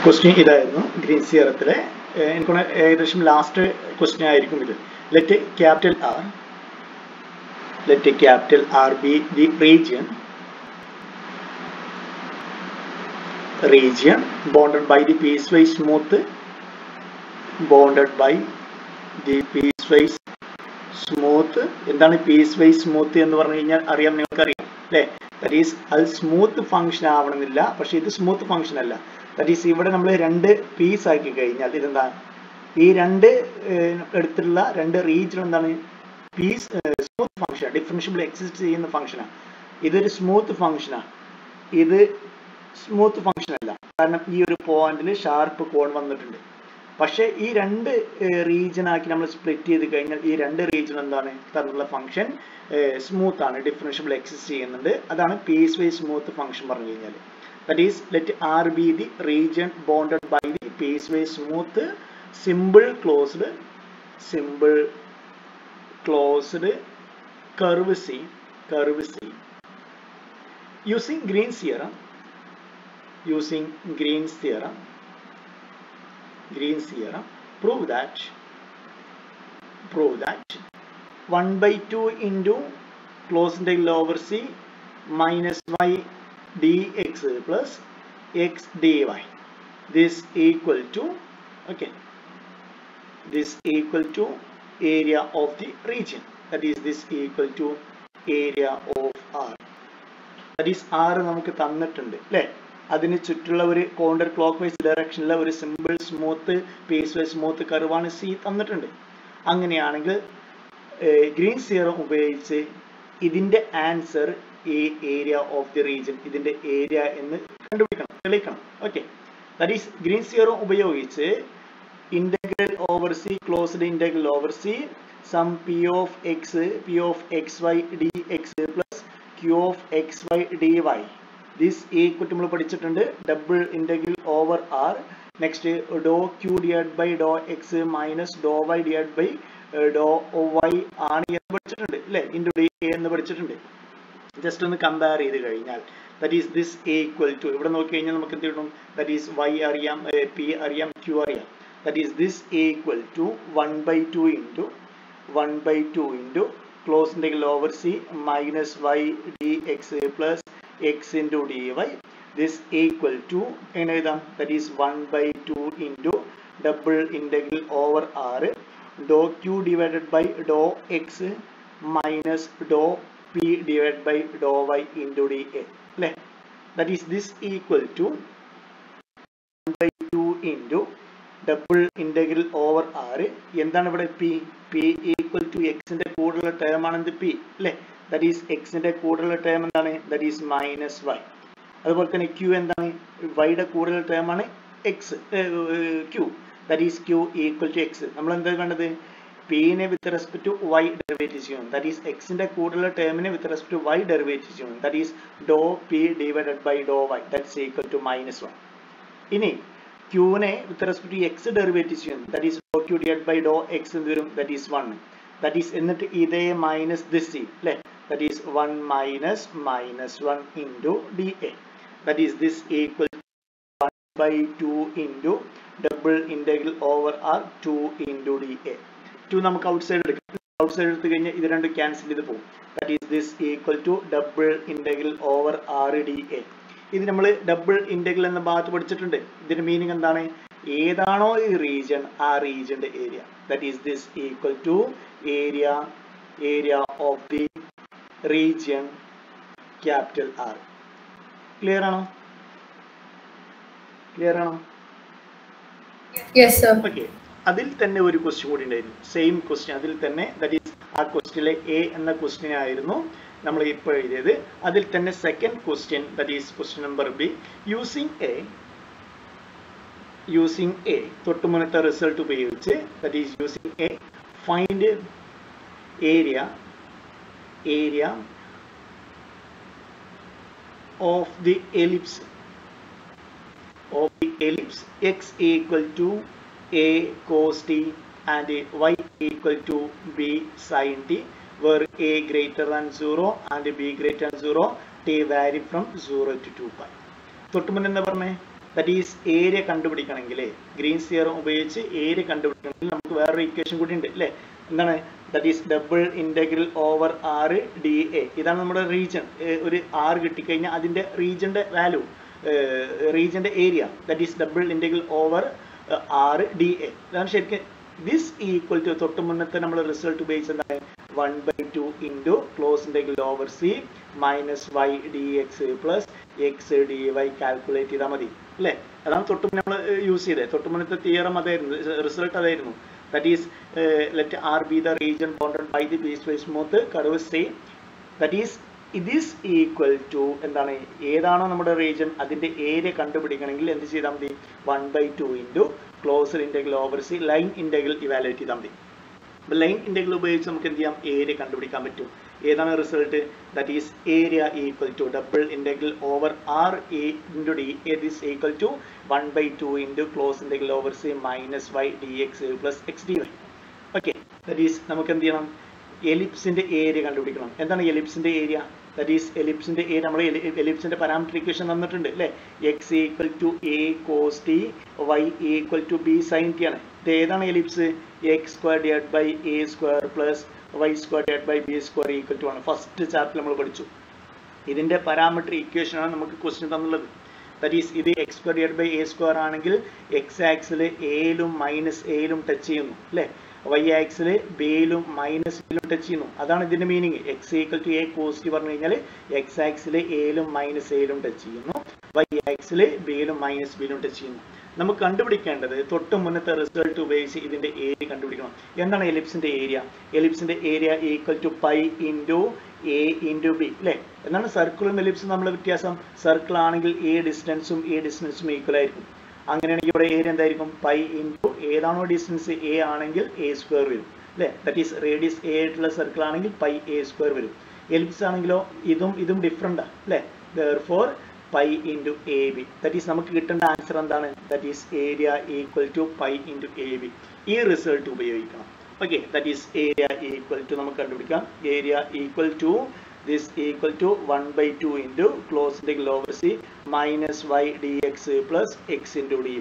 Question ഇതായിരുന്നു green സിയറത്തിലെ എനിക്ക് ഏകദേശം ലാസ്റ്റ് ക്വസ്റ്റ്യൻ ആയിരിക്കും ഇത് let capital R let capital R be the region region bounded by the piecewise smooth bounded by the piecewise smooth എന്താണ് piecewise smooth എന്ന് പറഞ്ഞു കഴിഞ്ഞാൽ അറിയാം നിങ്ങൾക്ക് അറിയാം അല്ലേ ദാറ്റ് ഈസ് അത് സ്മൂത്ത് ഫംഗ്ഷൻ ആവണമെന്നില്ല പക്ഷെ ഇത് സ്മൂത്ത് ഫംഗ്ഷൻ അല്ല ദാറ്റ് ഈസ് ഇവിടെ നമ്മൾ രണ്ട് പീസ് ആക്കി കഴിഞ്ഞാൽ ഇതെന്താ ഈ രണ്ട് എടുത്തിട്ടുള്ള രണ്ട് റീജിയൻ എന്താണ് piece smooth function differentiable exist ചെയ്യുന്ന ഫംഗ്ഷനാണ് ഇതൊരു സ്മൂത്ത് ഫംഗ്ഷനാണ് ഇത് സ്മൂത്ത് ഫംഗ്ഷൻ അല്ല കാരണം ഈ ഒരു പോയിന്റിൽ ഷാർപ്പ് കോൺ വന്നിട്ടുണ്ട് പക്ഷേ ഈ രണ്ട് റീജിയൻ ആക്കി നമ്മൾ സ്പ്ലിറ്റ് ചെയ്ത് കഴിഞ്ഞാൽ ഈ രണ്ട് റീജിയൻ എന്താണ് തന്നിട്ടുള്ള ഫംഗ്ഷൻ സ്മൂത്ത് ആണ് ഡിഫറൻഷ്യബിൾ എക്സിസ്റ്റ് ചെയ്യുന്നുണ്ട് അതാണ് പീസ് വൈസ് സ്മൂത്ത് ഫംഗ്ഷൻ പറഞ്ഞു കഴിഞ്ഞാൽ that is let R be the region bounded by the piecewise smooth simple closed simple closed curve C curve C using Green's theorem using Green's theorem. Green's theorem prove that prove that 1 by 2 into close integral over c minus y dx plus x dy this equal to okay this equal to area of the region that is this equal to area of r that is r നമുക്ക് തന്നിട്ടുണ്ട് അല്ലേ അതിന് ചുറ്റുള്ള ഒരു കോണ്ടർ clockwise ഡയറക്ഷനിലെ ഒരു simple smooth piecewise smooth കർവാണ് C തന്നിട്ടുണ്ട് അങ്ങനെയാണെങ്കിൽ ഗ്രീൻ സീറം ഉപയോഗിച്ച് ഇതിന്റെ ആൻസർ ഈ ഏരിയ ഓഫ് ദി റീജിയൻ ഇതിന്റെ ഏരിയ എന്ന് കണ്ടുപിടിക്കണം തെളിയിക്കണം okay that is Green theorem ഉപയോഗിച്ച് integral over C closed integral over C sum P of X P of X Y D X plus Q of X Y D Y this equal നമ്മൾ പഠിച്ചിട്ടുണ്ട് double integral over R next do Q divide by Dr X minus do Y divide by Dr Y ആണ് എന്ന് പഠിച്ചിട്ടുണ്ട് അല്ലെ into D എന്ന് പഠിച്ചിട്ടുണ്ട് just ഒന്ന് compare ചെയ്ത് കഴിഞ്ഞാൽ that is this equal to ഇവിടെ നോക്കി കഴിഞ്ഞാൽ നമുക്ക് എന്ത് കിട്ടും ദറ്റ് ഈസ് വൈ അറിയാം പി അറിയാം ക്യൂ അറിയാം that is this equal to one by two into one by two into close integral over C minus Y D X plus x into dy this equal to എങ്ങനെ എഴുതാം that is 1 by 2 into double integral over r dou q divided by dou x minus dou p divided by dou y into dA അല്ലേ that is this equal to 1 by 2 into double integral over R എന്താണ് ഇവിടെ P P equal to എക്സിന്റെ കൂടുതലുള്ള term ആണ് എന്ത് P അല്ലേ that is എക്സിന്റെ കൂടുതലുള്ള ടേം എന്താണ് ദാറ്റ് ഈസ് മൈനസ് വൈ അതുപോലെ തന്നെ ക്യൂ എന്താണ് വൈയുടെ കൂടുതലുള്ള ടേം ആണ് x q that is q equal to x നമ്മൾ എന്താ വേണ്ടത് പിനെ with respect to y derivative ചെയ്യണം ദാറ്റ് ഈസ് എക്സിന്റെ കൂടുതലുള്ള ടേമിനെ with respect to y derivative ചെയ്യണം that is Dr P divided by Dr y that's equal to minus one ഇനി ക്യൂനെ with respect to x derivative ചെയ്യുന്നു that is Dr Q divide by Dr x എന്ന് വരും that is one that is എന്നിട്ട് ഇതേ minus this ചെയ്യും അല്ലേ that is 1 minus minus 1 into dA that is this equal to 1 by 2 into double integral over r 2 into dA 2 നമുക്ക് outside എടുക്കാം outside എടുത്തു കഴിഞ്ഞാൽ ഇത് രണ്ടും ക്യാൻസൽ ചെയ്ത് പോകും that is this equal to double integral over R d a ഇത് നമ്മൾ ഡബിൾ ഇന്റഗ്രൽ എന്ന ഭാഗത്ത് പഠിച്ചിട്ടുണ്ട് ഇതിന്റെ മീനിങ് എന്താണ് ഏതാണോ ഈ റീജിയൻ ആ റീജിയന്റെ area that is this equal to area area of the region capital R clear ആണോ ക്ലിയർ ആണോ Yes, sir. ഓക്കെ അതിൽ തന്നെ ഒരു ക്വസ്റ്റ്യൻ കൂടി ഉണ്ടായിരുന്നു സെയിം ക്വസ്റ്റ്യൻ അതിൽ തന്നെ ദാറ്റ് ഈസ് ആ ക്വസ്റ്റ്യനിലെ എ എന്ന ക്വസ്റ്റ്യൻ ആയിരുന്നു നമ്മൾ ഇപ്പോൾ എഴുതിയത് അതിൽ തന്നെ second question that is question number b using a using a തൊട്ടുമുനത്തെ റിസൾട്ട് ഉപയോഗിച്ച് that is using a find area area of the ellipse of the ellipse x equal to a cos t and y equal to b sin t where a greater than 0 and b greater than 0 t vary from 0 to 2 pi തൊട്ടുമുൻ എന്താ പറഞ്ഞേ that is area കണ്ടുപിടിക്കണമെങ്കിൽ Green സിയറും ഉപയോഗിച്ച് ഏരിയ കണ്ടുപിടിക്കണമെങ്കിൽ നമുക്ക് വേറൊരു equation കൂടി ഉണ്ട് അല്ലേ എന്താണ് that is double integral over R d a ഇതാണ് നമ്മുടെ റീജൺ ഒരു ആർ കിട്ടിക്കഴിഞ്ഞാൽ അതിൻ്റെ റീജൻ്റെ വാല്യൂ റീജൻ്റെ area that is double integral over R d a ഇതാണ് ശരിക്കും ദിസ് ഈക്വൽ ടു തൊട്ട് മുന്നത്തെ നമ്മൾ റിസൾട്ട് ഉപയോഗിച്ച് എന്താണ് one by two into close integral over C minus Y D X plus x d y calculate ചെയ്താൽ മതി അല്ലേ അതാണ് തൊട്ട് മുന്നേ നമ്മൾ യൂസ് ചെയ്തത് തൊട്ട് മുന്നത്തെ തിയറം അതായിരുന്നു റിസൾട്ട് അതായിരുന്നു that is let R be the region bounded by the piecewise smooth curve c that is ഇത് ഈസ് ഈക്വൽ ടു എന്താണ് ഏതാണോ നമ്മുടെ റീജിയൻ അതിന്റെ ഏരിയ കണ്ടുപിടിക്കണമെങ്കിൽ എന്ത് ചെയ്താൽ മതി one by two into closer integral over c line integral evaluate ചെയ്താൽ മതി അപ്പോൾ ലൈൻ ഇൻറ്റഗ്രൽ ഉപയോഗിച്ച് നമുക്ക് എന്ത് ചെയ്യാം ഏരിയ കണ്ടുപിടിക്കാൻ പറ്റും ഏതാണ് result that is area equal to double integral over R a into d it is equal to one by two into close integral over C minus Y D X plus x d Y okay that is നമുക്ക് എന്ത് ചെയ്യണം എലിപ്സിന്റെ area കണ്ടുപിടിക്കണം എന്താണ് എലിപ്സിന്റെ area that is എലിപ്സിന്റെ area നമ്മൾ എലിപ്സിന്റെ പാരാമീറ്റർ ഇക്വേഷൻ തന്നിട്ടുണ്ട് അല്ലേ x equal to a cos T Y equal to b sine t ആണ് ഇത് ഏതാണ് ellipse x square divide by a square plus Y square divide by b square equal to ആണ് first chapter നമ്മൾ പഠിച്ചു ഇതിന്റെ parameter equation ആണ് നമുക്ക് question തന്നുള്ളത് ദാറ്റ് ഈസ് ഇത് x square divide by a square ആണെങ്കിൽ എക്സ് ആക്സിൽ എയിലും മൈനസ് എയിലും ടച്ച് ചെയ്യുന്നു അല്ലേ വൈ ആക്സിൽ ബിയിലും മൈനസ് ബിയിലും ടച്ച് ചെയ്യുന്നു അതാണ് ഇതിന്റെ meaning x equal to a cos t പറഞ്ഞു കഴിഞ്ഞാൽ എക്സ് ആക്സിൽ എയിലും മൈനസ് എയിലും ടച്ച് ചെയ്യുന്നു വൈ ആക്സിൽ ബിയിലും മൈനസ് ബിയിലും ടച്ച് ചെയ്യുന്നു നമുക്ക് കണ്ടുപിടിക്കേണ്ടത് തൊട്ട് മുന്നത്തെ റിസൾട്ട് ഉപയോഗിച്ച് ഇതിന്റെ ഏരിയ കണ്ടുപിടിക്കണം എന്താണ് എലിപ്സിന്റെ ഏരിയ എലിപ്സിന്റെ area equal to pi into a into b അല്ലേ എന്താണ് സർക്കിളും എലിപ്സും നമ്മൾ വ്യത്യാസം സർക്കിൾ ആണെങ്കിൽ എ ഡിസ്റ്റൻസും എ ഡിസ്റ്റൻസും ഈക്വൽ ആയിരിക്കും അങ്ങനെയാണെങ്കിൽ ഇവിടെ ഏരിയ എന്തായിരിക്കും പൈ ഇൻറ്റു ഏതാണോ ഡിസ്റ്റൻസ് എ ആണെങ്കിൽ എ സ്ക്വയർ വരും അല്ലേ ദാറ്റ് ഈസ് റേഡിയസ് എ ആയിട്ടുള്ള സർക്കിൾ ആണെങ്കിൽ പൈ എ സ്ക്വയർ വരും എലിപ്സ് ആണെങ്കിലോ ഇതും ഇതും ഡിഫറെൻ്റ് അല്ലേ four pi into a b that is നമുക്ക് കിട്ടേണ്ട ആൻസർ എന്താണ് that is area equal to pi into a b ഈ റിസൾട്ട് ഉപയോഗിക്കണം okay that is area equal to നമുക്ക് കണ്ടുപിടിക്കാം area equal to this equal to 1 by 2 into close integral over c minus y dx plus x into dy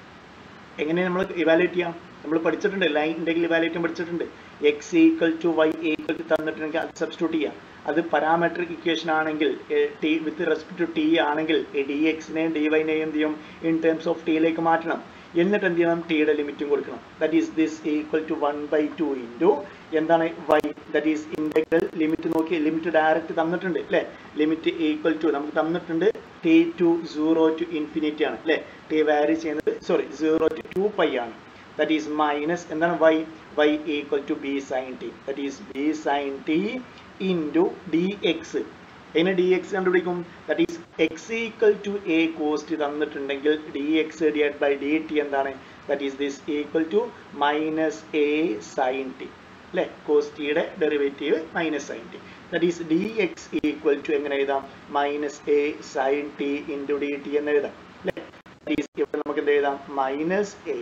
എങ്ങനെ നമ്മൾ evaluate ചെയ്യാം നമ്മൾ പഠിച്ചിട്ടുണ്ട് line integral evaluate പഠിച്ചിട്ടുണ്ട് x equal to y equal to തന്നിട്ടുണ്ടെങ്കിൽ അത് സബ്സ്റ്റിറ്റ്യൂട്ട് ചെയ്യാം അത് പാരാമെട്രിക് ഇക്വേഷൻ ആണെങ്കിൽ t with respect to t ആണെങ്കിൽ ഡി എക്സിനെയും ഡി വൈനെയും എന്ത് ചെയ്യും ഇൻ ടേംസ് ഓഫ് ടിയിലേക്ക് മാറ്റണം എന്നിട്ട് എന്ത് ചെയ്യണം ടിയുടെ ലിമിറ്റും കൊടുക്കണം that is this equal to one by two into എന്താണ് y that is integral limit നോക്കി ലിമിറ്റ് ഡയറക്റ്റ് തന്നിട്ടുണ്ട് അല്ലേ ലിമിറ്റ് ഈക്വൽ ടു നമുക്ക് തന്നിട്ടുണ്ട് t to zero to infinity ആണ് അല്ലേ ടി വാരി ചെയ്യുന്നത് sorry zero to two pi ആണ് ദാറ്റ് ഈസ് മൈനസ് എന്താണ് y y equal to b sine t that is b sine t into D x എങ്ങനെ d x കണ്ടുപിടിക്കും that is X equal to a cos t തന്നിട്ടുണ്ടെങ്കിൽ d x divide by d t എന്താണ് that is this equal to minus a sine t അല്ലേ കോസ്റ്റിയുടെ derivative minus sine t that is d X equal to എങ്ങനെ എഴുതാം minus a sine t into d t എന്ന് എഴുതാം അല്ലേ ഇവിടെ നമുക്ക് എന്ത് എഴുതാം minus a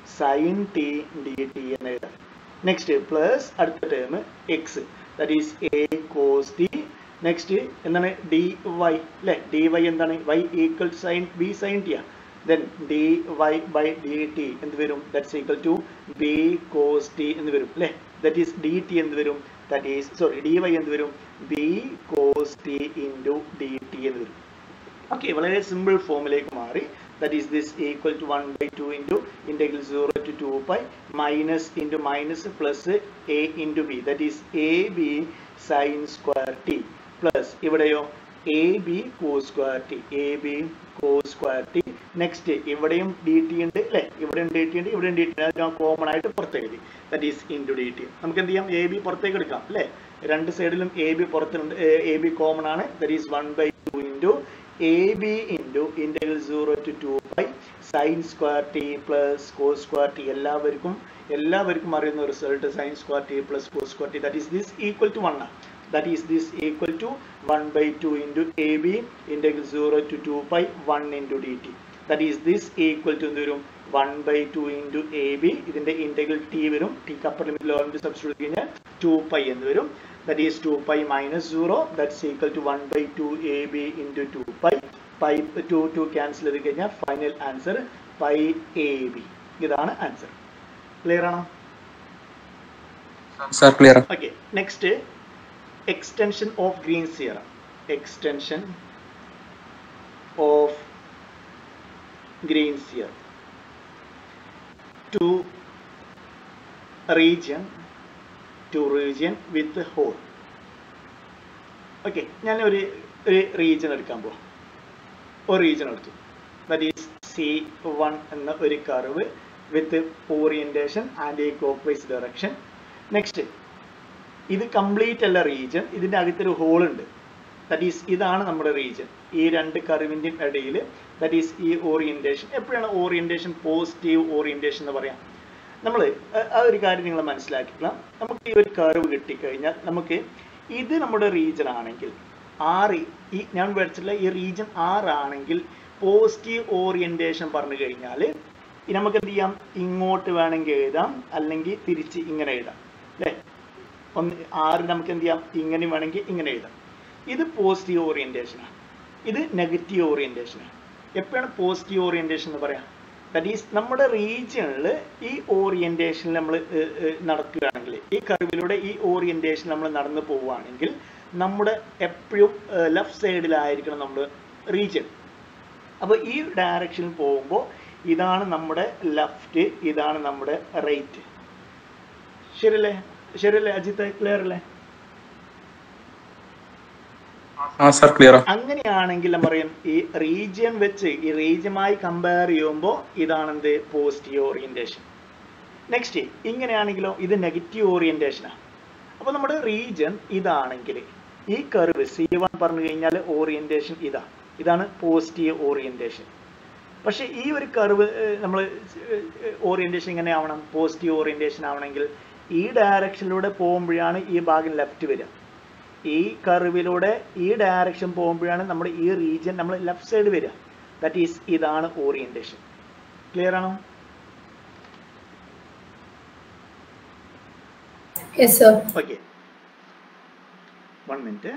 sine t d t എന്ന് എഴുതാം നെക്സ്റ്റ് പ്ലസ് അടുത്ത term x that is a cos t next എന്താണ് ഡി വൈ അല്ലെ ഡി വൈ എന്താണ് y equal sine b sine t ആണ് then d y by d t എന്ത് വരും that's equal to b cos t എന്ന് വരും അല്ലെ ദാറ്റ് ഈസ് ഡി ടി എന്ത് വരും that is sorry D y എന്ത് വരും b cos t into d t എന്ന് വരും ഓക്കെ വളരെ സിമ്പിൾ ഫോമിലേക്ക് മാറി that is this equal to 1 by 2 into integral 0 to 2 pi minus into minus plus a into b that is ab sin square t plus ഇവിടെയോ a b cos square t a b cos square t next ഇവിടെയും d t ഉണ്ട് അല്ലെ ഇവിടെയും d t ഉണ്ട് ഇവിടെയും d t ഉണ്ട് ഞാൻ common ആയിട്ട് പുറത്തേക്ക് എഴുതി that is into d t നമുക്ക് എന്ത് ചെയ്യാം എ ബി പുറത്തേക്ക് എടുക്കാം അല്ലെ രണ്ട് സൈഡിലും എ ബി പുറത്തുണ്ട് എ ബി കോമൺ ആണ് that is one by two into a b into integral zero to two pi sine square T plus cos square t എല്ലാവർക്കും എല്ലാവർക്കും അറിയുന്ന result sine square T plus cos square T that is this equal to one ആണ് that is this equal to one by two into a b integral zero to two pi one into d T that is this equal to എന്ത് വരും one by two into a b ഇതിന്റെ integral t വരും ടിക്ക് upper limit lower limit substitute കഴിഞ്ഞാൽ two pi എന്ന് വരും that is 2 pi minus 0 that's equal to 1 by 2 ab into 2 pi pi two two cancel ചെയ്ത് കഴിഞ്ഞാൽ final answer pi a b ഇതാണ് answer clear ആണോ sir clear okay next extension of Green's theorem extension of Green's theorem to region to region with hole okay ഞാൻ ഒരു ഒരു region എടുക്കാൻ പോവാം ഒരു റീജിയൻ എടുത്തു ദാറ്റ് ഈസ് സി വൺ എന്ന ഒരു കർവ് വിത്ത് ഓറിയന്റേഷൻ ആൻഡ് ഈ ക്ലോക്ക് ഡയറക്ഷൻ നെക്സ്റ്റ് ഇത് കംപ്ലീറ്റ് അല്ല റീജിയൻ ഇതിൻ്റെ അകത്തൊരു ഹോൾ ഉണ്ട് ദാറ്റ് ഈസ് ഇതാണ് നമ്മുടെ റീജിയൻ ഈ രണ്ട് കർവിൻ്റെയും ഇടയിൽ ദാറ്റ് ഈസ് ഈ ഓറിയന്റേഷൻ എപ്പോഴാണ് ഓറിയന്റേഷൻ പോസിറ്റീവ് ഓറിയന്റേഷൻ എന്ന് പറയാം നമ്മൾ ആ ഒരു കാര്യം നിങ്ങൾ മനസ്സിലാക്കിക്കണം നമുക്ക് ഈ ഒരു കർവ് കിട്ടിക്കഴിഞ്ഞാൽ നമുക്ക് ഇത് നമ്മുടെ റീജിയൻ ആണെങ്കിൽ ആറ് ഈ ഞാൻ വരച്ചിട്ടുള്ള ഈ റീജിയൻ ആറാണെങ്കിൽ പോസിറ്റീവ് ഓറിയന്റേഷൻ പറഞ്ഞു കഴിഞ്ഞാൽ നമുക്ക് എന്ത് ചെയ്യാം ഇങ്ങോട്ട് വേണമെങ്കിൽ എഴുതാം അല്ലെങ്കിൽ തിരിച്ച് ഇങ്ങനെ എഴുതാം അല്ലേ ഒന്ന് ആറ് നമുക്ക് എന്ത് ചെയ്യാം ഇങ്ങനെ വേണമെങ്കിൽ ഇങ്ങനെ എഴുതാം ഇത് പോസിറ്റീവ് ഓറിയന്റേഷനാണ് ഇത് നെഗറ്റീവ് ഓറിയന്റേഷനാണ് എപ്പോഴാണ് പോസിറ്റീവ് ഓറിയന്റേഷൻ എന്ന് പറയാം ദാറ്റ് ഈസ് നമ്മുടെ റീജിയണിൽ ഈ ഓറിയന്റേഷൻ നമ്മൾ നടക്കുകയാണെങ്കിൽ ഈ കർവിലൂടെ ഈ ഓറിയന്റേഷൻ നമ്മൾ നടന്നു പോവുകയാണെങ്കിൽ നമ്മുടെ എപ്പോഴും ലെഫ്റ്റ് സൈഡിലായിരിക്കണം നമ്മുടെ റീജിയൻ അപ്പോൾ ഈ ഡയറക്ഷനിൽ പോകുമ്പോൾ ഇതാണ് നമ്മുടെ ലെഫ്റ്റ് ഇതാണ് നമ്മുടെ റൈറ്റ് ശരിയല്ലേ ശരിയല്ലേ അജിത്ത് ക്ലിയർ അല്ലേ ആ സാർ ക്ലിയർ അങ്ങനെയാണെങ്കിൽ നമ്മൾ പറയും ഈ റീജിയൻ വെച്ച് ഈ റീജിയമായി കമ്പയർ ചെയ്യുമ്പോൾ ഇതാണ് എന്ത് പോസിറ്റീവ് ഓറിയന്റേഷൻ നെക്സ്റ്റ് ഇങ്ങനെയാണെങ്കിലോ ഇത് നെഗറ്റീവ് ഓറിയന്റേഷനാണ് അപ്പോൾ നമ്മുടെ റീജിയൻ ഇതാണെങ്കിൽ ഈ കർവ് സി വൺ പറഞ്ഞു കഴിഞ്ഞാൽ ഓറിയന്റേഷൻ ഇതാ ഇതാണ് പോസിറ്റീവ് ഓറിയന്റേഷൻ പക്ഷെ ഈ ഒരു കർവ് നമ്മൾ ഓറിയന്റേഷൻ എങ്ങനെ ആവണം പോസിറ്റീവ് ഓറിയന്റേഷൻ ആവണമെങ്കിൽ ഈ ഡയറക്ഷനിലൂടെ പോകുമ്പോഴാണ് ഈ ഭാഗം ലെഫ്റ്റ് വരിക ഈ കർവിലൂടെ ഈ ഡയറക്ഷൻ പോകുമ്പോഴാണ് നമ്മുടെ ഈ റീജിയൻ നമ്മൾ ലെഫ്റ്റ് സൈഡ് വരിക ദാറ്റ് ഈസ് ഇതാണ് ഓറിയന്റേഷൻ ക്ലിയർ ആണോ Yes, sir. Okay one minute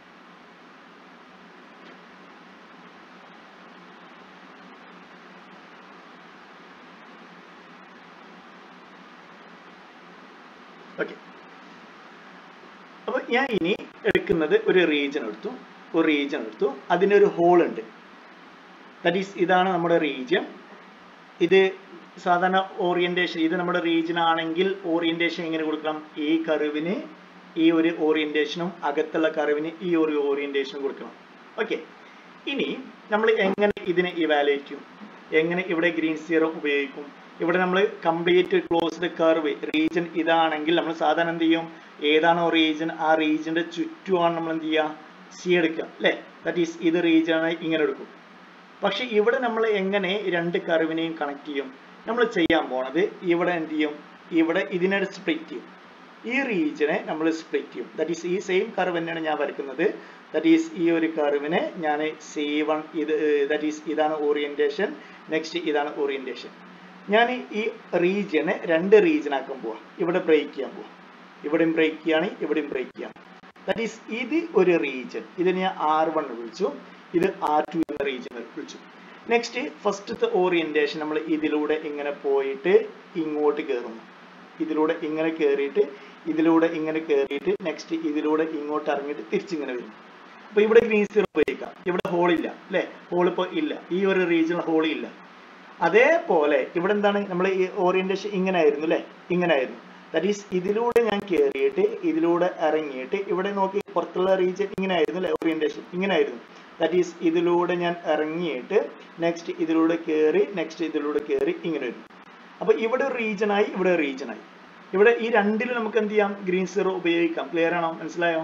okay അപ്പൊ ഞാൻ ഇനി എടുക്കുന്നത് ഒരു റീജിയൻ എടുത്തു ഒരു റീജിയൻ എടുത്തു അതിനൊരു ഹോൾ ഉണ്ട് ദാറ്റ് ഈസ് ഇതാണ് നമ്മുടെ റീജിയൻ ഇത് സാധാരണ ഓറിയന്റേഷൻ ഇത് നമ്മുടെ റീജിയൻ ആണെങ്കിൽ ഓറിയന്റേഷൻ എങ്ങനെ കൊടുക്കണം ഈ കർവിന് ഈ ഒരു ഓറിയന്റേഷനും അകത്തുള്ള കർവിന് ഈ ഒരു ഓറിയന്റേഷനും കൊടുക്കണം ഓക്കെ ഇനി നമ്മൾ എങ്ങനെ ഇതിനെ ഇവാലുവേറ്റ് ചെയ്യും എങ്ങനെ ഇവിടെ ഗ്രീൻ സീറോ ഉപയോഗിക്കും ഇവിടെ നമ്മൾ കംപ്ലീറ്റ് ക്ലോസ്ഡ് കർവ് റീജിയൻ ഇതാണെങ്കിൽ നമ്മൾ സാധാരണ എന്ത് ചെയ്യും ഏതാണോ റീജിയൻ ആ റീജിയന്റെ ചുറ്റുമാണ് നമ്മൾ എന്ത് ചെയ്യുക സി എടുക്കുക അല്ലേ ദാറ്റ് ഈസ് ഇത് റീജിയൻ ആണ് ഇങ്ങനെ എടുക്കും പക്ഷെ ഇവിടെ നമ്മൾ എങ്ങനെ രണ്ട് കർവിനെയും കണക്ട് ചെയ്യും നമ്മൾ ചെയ്യാൻ പോണത് ഇവിടെ എന്ത് ചെയ്യും ഇവിടെ ഇതിനെ സ്പ്ലിറ്റ് ചെയ്യും ഈ റീജിയനെ നമ്മൾ സ്പ്ലിറ്റ് ചെയ്യും ദാറ്റ് ഈസ് ഈ സെയിം കർവ് തന്നെയാണ് ഞാൻ വരയ്ക്കുന്നത് ദാറ്റ് ഈസ് ഈ ഒരു കർവിനെ ഞാൻ സി വൺ ഇത് ദാറ്റ് ഈസ് ഇതാണ് ഓറിയന്റേഷൻ നെക്സ്റ്റ് ഇതാണ് ഓറിയന്റേഷൻ ഞാൻ ഈ റീജിയനെ രണ്ട് റീജിയൻ ആക്കാൻ പോവാ ഇവിടെ ബ്രേക്ക് ചെയ്യാൻ പോവാ ഇവിടെയും ബ്രേക്ക് ചെയ്യാണ് ഇവിടെയും ബ്രേക്ക് ചെയ്യാണ് ദാറ്റ് ഈസ് ഇത് ഒരു റീജിയൻ ഇതിനെ ഞാൻ ആർ വൺ വിളിച്ചു ഇത് ആർ ടു എന്ന റീജിയൻ വിളിച്ചു നെക്സ്റ്റ് ഫസ്റ്റത്തെ ഓറിയന്റേഷൻ നമ്മൾ ഇതിലൂടെ ഇങ്ങനെ പോയിട്ട് ഇങ്ങോട്ട് കയറുന്നു ഇതിലൂടെ ഇങ്ങനെ കയറിയിട്ട് ഇതിലൂടെ ഇങ്ങനെ കയറിയിട്ട് നെക്സ്റ്റ് ഇതിലൂടെ ഇങ്ങോട്ട് ഇറങ്ങിയിട്ട് തിരിച്ചിങ്ങനെ വരും അപ്പൊ ഇവിടെ ഗ്രീൻ സീറോ ഉപയോഗിക്കാം ഇവിടെ ഹോൾ ഇല്ല അല്ലെ ഹോൾ ഇപ്പൊ ഇല്ല ഈ ഒരു റീജിയണൽ ഹോൾ ഇല്ല അതേപോലെ ഇവിടെ എന്താണ് നമ്മൾ ഈ ഓറിയന്റേഷൻ ഇങ്ങനെ ആയിരുന്നു അല്ലെ ഇങ്ങനെ ആയിരുന്നു ദാറ്റ് ഈസ് ഇതിലൂടെ ഞാൻ കയറിയിട്ട് ഇതിലൂടെ ഇറങ്ങിയിട്ട് ഇവിടെ നോക്കി പുറത്തുള്ള റീജിയൻ ഇങ്ങനെ ആയിരുന്നു അല്ലെ ഓറിയന്റേഷൻ ഇങ്ങനെ ആയിരുന്നു ദാറ്റ് ഈസ് ഇതിലൂടെ ഞാൻ ഇറങ്ങിയിട്ട് നെക്സ്റ്റ് ഇതിലൂടെ കയറി നെക്സ്റ്റ് ഇതിലൂടെ കയറി ഇങ്ങനെ വരും അപ്പൊ ഇവിടെ ഒരു region ആയി ഇവിടെ ഒരു region ആയി ഇവിടെ ഈ രണ്ടിലും നമുക്ക് എന്ത് ചെയ്യാം ഗ്രീൻ സീറോ ഉപയോഗിക്കാം ക്ലിയർ ആണോ മനസ്സിലായോ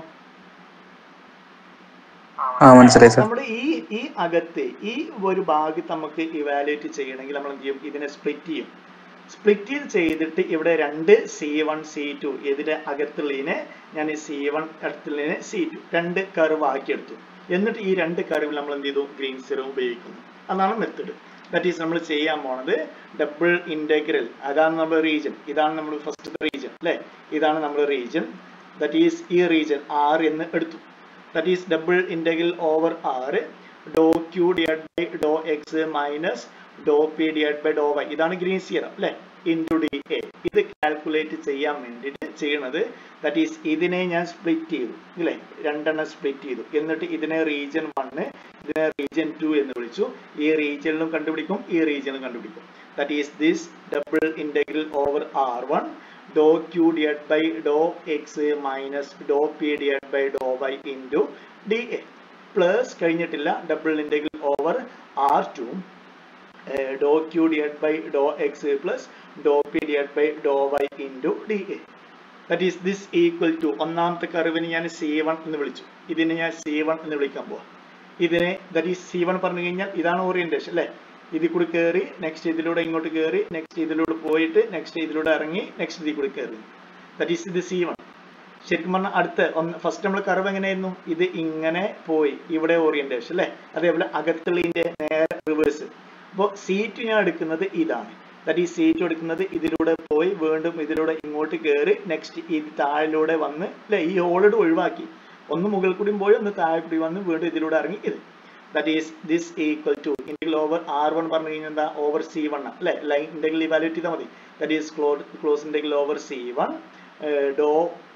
ആ മനസ്സിലായി സാർ നമ്മുടെ ഈ ഈ അകത്ത് ഈ ഒരു ഭാഗത്ത് നമുക്ക് ഇവാലുവേറ്റ് ചെയ്യണമെങ്കിൽ നമ്മൾ എന്ത് ചെയ്യും ഇതിനെ സ്പ്ലിറ്റ് ചെയ്യും സ്പ്ലിറ്റ് ചെയ്തിട്ട് ഇവിടെ രണ്ട് സി വൺ സി ടു ഇതിന്റെ അകത്തുള്ളതിനെ ഞാൻ സി വൺ അടുത്തുള്ളതിനെ സി ടു രണ്ട് കർവ് ആക്കിയെടുത്തു എന്നിട്ട് ഈ രണ്ട് കർവിൽ നമ്മൾ എന്ത് ചെയ്തു ഗ്രീൻ സീറോ ഉപയോഗിക്കുന്നു അതാണ് മെത്തഡ് ദാറ്റ് ഈസ് നമ്മൾ ചെയ്യാൻ പോണത് ഡബിൾ ഇന്റഗ്രൽ അതാണ് നമ്മുടെ റീജിയൻ ഇതാണ് നമ്മൾ ഫസ്റ്റ് റീജിയൻ അല്ലെ ഇതാണ് നമ്മുടെ റീജിയൻ ദാറ്റ് ഈസ് ഈ റീജിയൻ ആർ എന്ന് എടുത്തു that is double integral over R Dr Q divide by Dr X minus Dr P divide by Dr y ഇതാണ് ഗ്രീൻ സിയറം അല്ലെ ഇൻറ്റു ഡി എ ഇത് calculate ചെയ്യാൻ വേണ്ടിയിട്ട് ചെയ്യണത് ദാറ്റ് ഈസ് ഇതിനെ ഞാൻ സ്പ്ലിറ്റ് ചെയ്തു ഇല്ലേ രണ്ടെണ്ണം സ്പ്ലിറ്റ് ചെയ്തു എന്നിട്ട് ഇതിനെ റീജിയൻ വണ്ണ് ഇതിനെ റീജിയൻ ടു എന്ന് വിളിച്ചു ഈ റീജിയനിലും കണ്ടുപിടിക്കും ഈ റീജിയനിലും കണ്ടുപിടിക്കും that is this double integral over R one doh Q divide by Dr X minus Dr P divide by Dr Y into D a plus കഴിഞ്ഞിട്ടില്ല double integral over R two Dr Q divide by Dr x plus doh P divide by Dr Y into D A that is this equal to ഒന്നാമത്തെ കർവിന് ഞാൻ C one എന്ന് വിളിച്ചു ഇതിനെ ഞാൻ C one എന്ന് വിളിക്കാൻ പോവാം ഇതിനെ ദാറ്റ് ഈസ് സി വൺ പറഞ്ഞു കഴിഞ്ഞാൽ ഇതാണ് ഓറിയന്റേഷൻ അല്ലേ ഇതിൽ കൂടി കയറി നെക്സ്റ്റ് ഇതിലൂടെ ഇങ്ങോട്ട് കയറി നെക്സ്റ്റ് ഇതിലൂടെ പോയിട്ട് നെക്സ്റ്റ് ഇതിലൂടെ ഇറങ്ങി നെക്സ്റ്റ് ഇതിൽ കൂടി കയറി ദാറ്റ് ഈസ് ഇത് സി വൺ ശരിക്കും പറഞ്ഞാൽ അടുത്ത ഒന്ന് ഫസ്റ്റ് നമ്മൾ കർവ് എങ്ങനെയായിരുന്നു ഇത് ഇങ്ങനെ പോയി ഇവിടെ ഓറിയന്റേഷൻ അല്ലേ അതേപോലെ അകത്തുള്ളതിന്റെ നേരെ റിവേഴ്സ് അപ്പോൾ സീറ്റ് ഞാൻ എടുക്കുന്നത് ഇതാണ് ദാറ്റ് ഈ സീറ്റ് എടുക്കുന്നത് ഇതിലൂടെ പോയി വീണ്ടും ഇതിലൂടെ ഇങ്ങോട്ട് കയറി നെക്സ്റ്റ് ഈ താഴിലൂടെ വന്ന് അല്ലെ ഈ ഹോളിഡ് ഒഴിവാക്കി ഒന്ന് മുകളിൽ കൂടിയും പോയി ഒന്ന് താഴെ കൂടി വന്ന് വീണ്ടും ഇതിലൂടെ ഇറങ്ങി ഇത് that is this equal to integral over R one പറഞ്ഞു കഴിഞ്ഞാൽ എന്താ ഓവർ സി വൺ അല്ലെ ലൈൻ ഇന്റഗ്രൽ ഇവാലുവേറ്റ് ചെയ്താൽ മതി that is close close integral over C one doe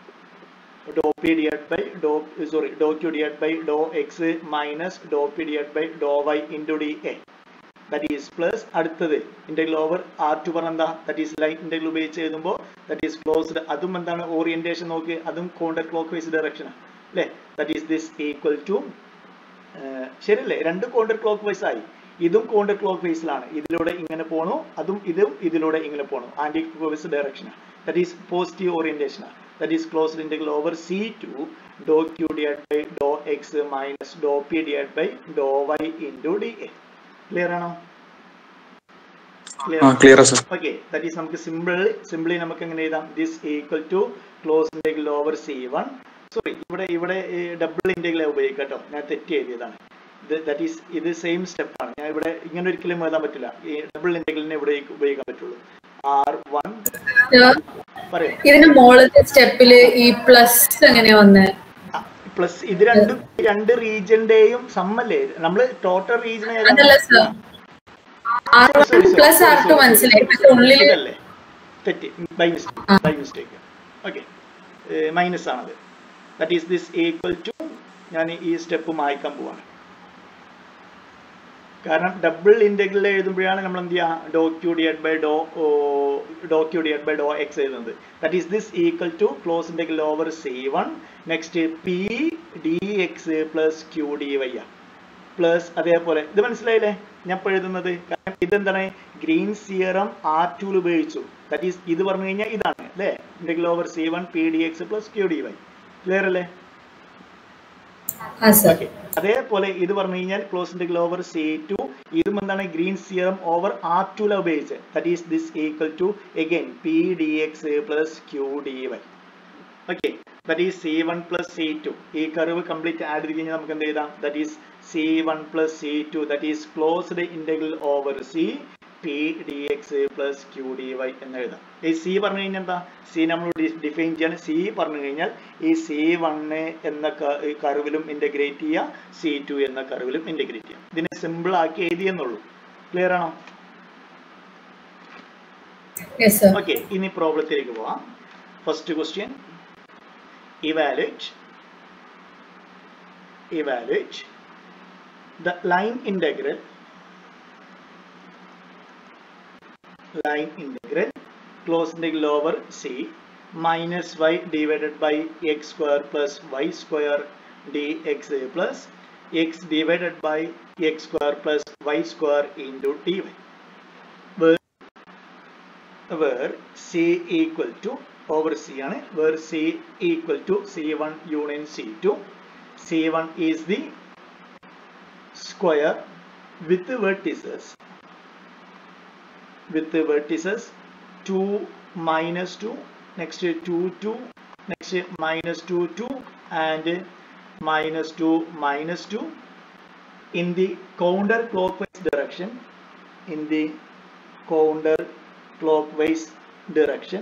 doe P divide by doe sorry doe Q divide by Dr X minus Dr P divide by Dr Y into D A that is plus അടുത്തത് integral over R two പറഞ്ഞ എന്താ that is line integral ഉപയോഗിച്ച് എഴുതുമ്പോൾ that is closed അതും എന്താണ് orientation നോക്കി അതും contour clock vice direction അല്ലേ that is this equal to ശരിയല്ലേ രണ്ട് കോണ്ടർ ക്ലോക്ക് വൈസ് ആയി ഇതും കോണ്ടർ ക്ലോക്ക് വൈസിലാണ് ഇതിലൂടെ ഇങ്ങനെ പോണു അതും ഇതും ഇതിലൂടെ ഇങ്ങനെ പോണു anti clock vice direction that is positive orientation that is closed integral over c2 dou q divided by dou x minus dou p divided by dou y into dA clear ആണോ ആ clear sir okay that is നമുക്ക് simple simply നമുക്ക് എങ്ങനെ എഴുതാം this equal to close integral over C one sorry ഇവിടെ ഇവിടെ double integral ഉപയോഗിക്കാം കേട്ടോ ഞാൻ തെറ്റ് എഴുതിയതാണ് ഇത് ദാറ്റ് ഈസ് ഇത് സെയിം സ്റ്റെപ്പ് ആണ് ഞാൻ ഇവിടെ ഇങ്ങനെ ഒരിക്കലും എഴുതാൻ പറ്റില്ല ഈ ഡബിൾ ഇന്റഗ്രലിനെ ഇവിടെ ഉപയോഗിക്കാൻ പറ്റുള്ളൂ ആർ വൺ പറയൂ ഇതിന്റെ മോളത്തെ സ്റ്റെപ്പില് ഈ പ്ലസ് എങ്ങനെയാ വന്നത് പ്ലസ് ഇത് രണ്ടും ഈ രണ്ട് റീജിയന്റെയും സമ്മല്ലേ നമ്മള് ടോട്ടൽ റീജിയൻ അതല്ല sir R one plus R two മനസ്സിലായി പക്ഷെ ഉള്ളില് ഇതല്ലേ തെറ്റ് by mistake by mistake okay minus ആണത് that is this equal to ഞാൻ ഈ സ്റ്റെപ്പ് മായ്ക്കാൻ പോവാണ് കാരണം ഡബിൾ ഇന്റഗ്രൽ എഴുതുമ്പോഴാണ് നമ്മൾ എന്ത് ചെയ്യുക doe Q divide by doe doe Q divide by Dr X എഴുതുന്നത് that is this equal to close integral over C one next P D X plus Q D Y ആ plus അതേപോലെ ഇത് മനസ്സിലായില്ലേ ഞാൻ ഇപ്പോൾ എഴുതുന്നത് കാരണം ഇതെന്താണ് ഗ്രീൻ സിയറം ആർ ടൂൽ ഉപയോഗിച്ചു ദാറ്റ് ഈസ് ഇത് പറഞ്ഞു കഴിഞ്ഞാൽ ഇതാണ് അല്ലേ integral over C one P D X plus Q D Y clear അല്ലേ ആ സർ ഓക്കെ അതേപോലെ ഇത് പറഞ്ഞു കഴിഞ്ഞാൽ close integral over C two ഇതും എന്താണ് ഗ്രീൻ സിയറം ഓവർ ആർ ടുല ഉപയോഗിച്ച് that is this equal to again P D X plus Q D Y okay that is C one plus C two ഈ curve complete add ചെയ്ത് കഴിഞ്ഞാൽ നമുക്ക് എന്ത് എഴുതാം that is C one plus C two that is closed integral over C P D X plus Q D Y എന്ന് എഴുതാം ഈ C പറഞ്ഞു കഴിഞ്ഞാൽ എന്താ സി നമ്മൾ ഡിഫൈൻ ചെയ്യാൻ സി പറഞ്ഞു കഴിഞ്ഞാൽ ഈ സി വണ് എന്ന കർവിലും ഇന്റഗ്രേറ്റ് ചെയ്യുക സി ടു എന്ന കർവിലും ഇന്റഗ്രേറ്റ് ചെയ്യാം ഇതിനെ സിമ്പിൾ ആക്കി എഴുതിയെന്നുള്ളൂ ക്ലിയർ ആണോ യെസ് സർ ഓക്കെ ഇനി പ്രോബ്ലത്തിലേക്ക് പോവാം first question evaluate evaluate the line integral line integral close integral over c minus y divided by x square plus y square dx plus x divided by x square plus y square into dy where where c equal to over c ആണ് where c equal to c1 union c2 c1 is the square with the vertices with the vertices 2 minus 2 next 2 2 next minus 2 2 and minus 2 minus 2 in the counter clockwise direction in the counter clockwise direction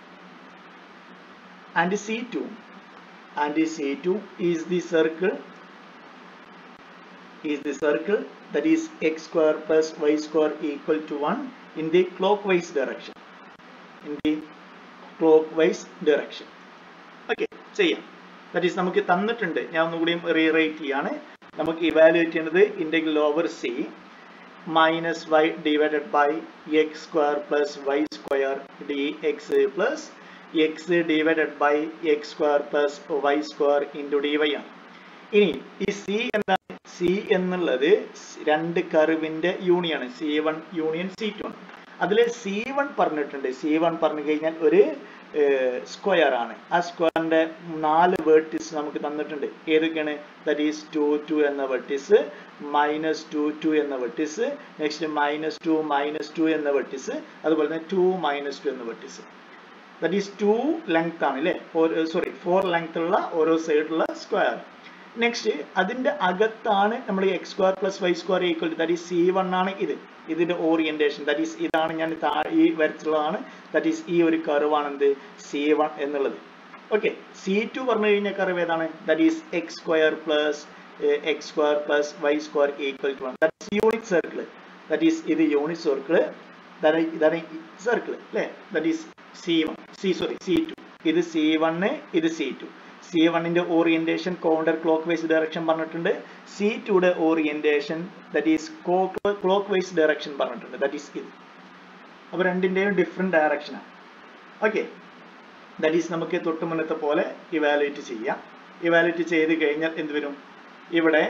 and C2 and C2 is the circle is the circle that is x square plus y square equal to 1 in the clockwise direction in the clockwise direction okay ചെയ്യാം that is നമുക്ക് തന്നിട്ടുണ്ട് ഞാൻ ഒന്നുകൂടിയും rewrite ചെയ്യാണ് നമുക്ക് evaluate ചെയ്യുന്നത് integral over C minus Y divided by X square plus Y square D X plus X divided by X square plus Y square into D Y ആണ് ഇനി ഈ സി എന്താണ് സി എന്നുള്ളത് രണ്ട് കർവിന്റെ യൂണിയാണ് C one union C two ആണ് അതിൽ സി വൺ പറഞ്ഞിട്ടുണ്ട് സി വൺ പറഞ്ഞു കഴിഞ്ഞാൽ ഒരു സ്ക്വയർ ആണ് ആ സ്ക്വയറിന്റെ നാല് വേർട്ടിസ് നമുക്ക് തന്നിട്ടുണ്ട് ഏതൊക്കെയാണ് ദറ്റ് ഈസ് ടു ടു എന്ന വെർട്ടിസ് മൈനസ് ടു ടു എന്ന vertices next minus two minus two എന്ന വെർട്ടിസ് അതുപോലെ തന്നെ ടു മൈനസ് ടു എന്ന vertices that is two length ആണ് അല്ലേ സോറി ഫോർ ലെങ്ത് ഉള്ള ഓരോ സൈഡിലുള്ള സ്ക്വയർ നെക്സ്റ്റ് അതിന്റെ അകത്താണ് നമ്മൾ X square plus Y square equal that is C one ആണ് ഇത് ഇതിന്റെ ഓറിയന്റേഷൻ ദാറ്റ് ഈസ് ഇതാണ് ഞാൻ ഈ വരച്ചുള്ളതാണ് ദാറ്റ് ഈസ് ഈ ഒരു കർവാണ് എന്ത് സി വൺ എന്നുള്ളത് ഓക്കെ സി ടു പറഞ്ഞു കഴിഞ്ഞാൽ കർവ് ഏതാണ് that is X square plus X square plus Y square equal to one that is unit circle that is ഇത് യൂണിറ്റ് സർക്കിൾ ഇതാണ് സർക്കിൾ അല്ലേ that is C one C sorry C two ഇത് C one ഇത് C two C വണ്ണിന്റെ orientation counter clock vice direction പറഞ്ഞിട്ടുണ്ട് C ടുയുടെ orientation that is clock vice direction പറഞ്ഞിട്ടുണ്ട് that is ഇത് അപ്പൊ രണ്ടിന്റെയും ഡിഫറെന്റ് ഡയറക്ഷനാണ് ഓക്കെ ദറ്റ് ഈസ് നമുക്ക് തൊട്ട് മുന്നത്തെ പോലെ ഇവാലുവേറ്റ് ചെയ്യാം ഇവാലുവേറ്റ് ചെയ്ത് കഴിഞ്ഞാൽ എന്ത് വരും ഇവിടെ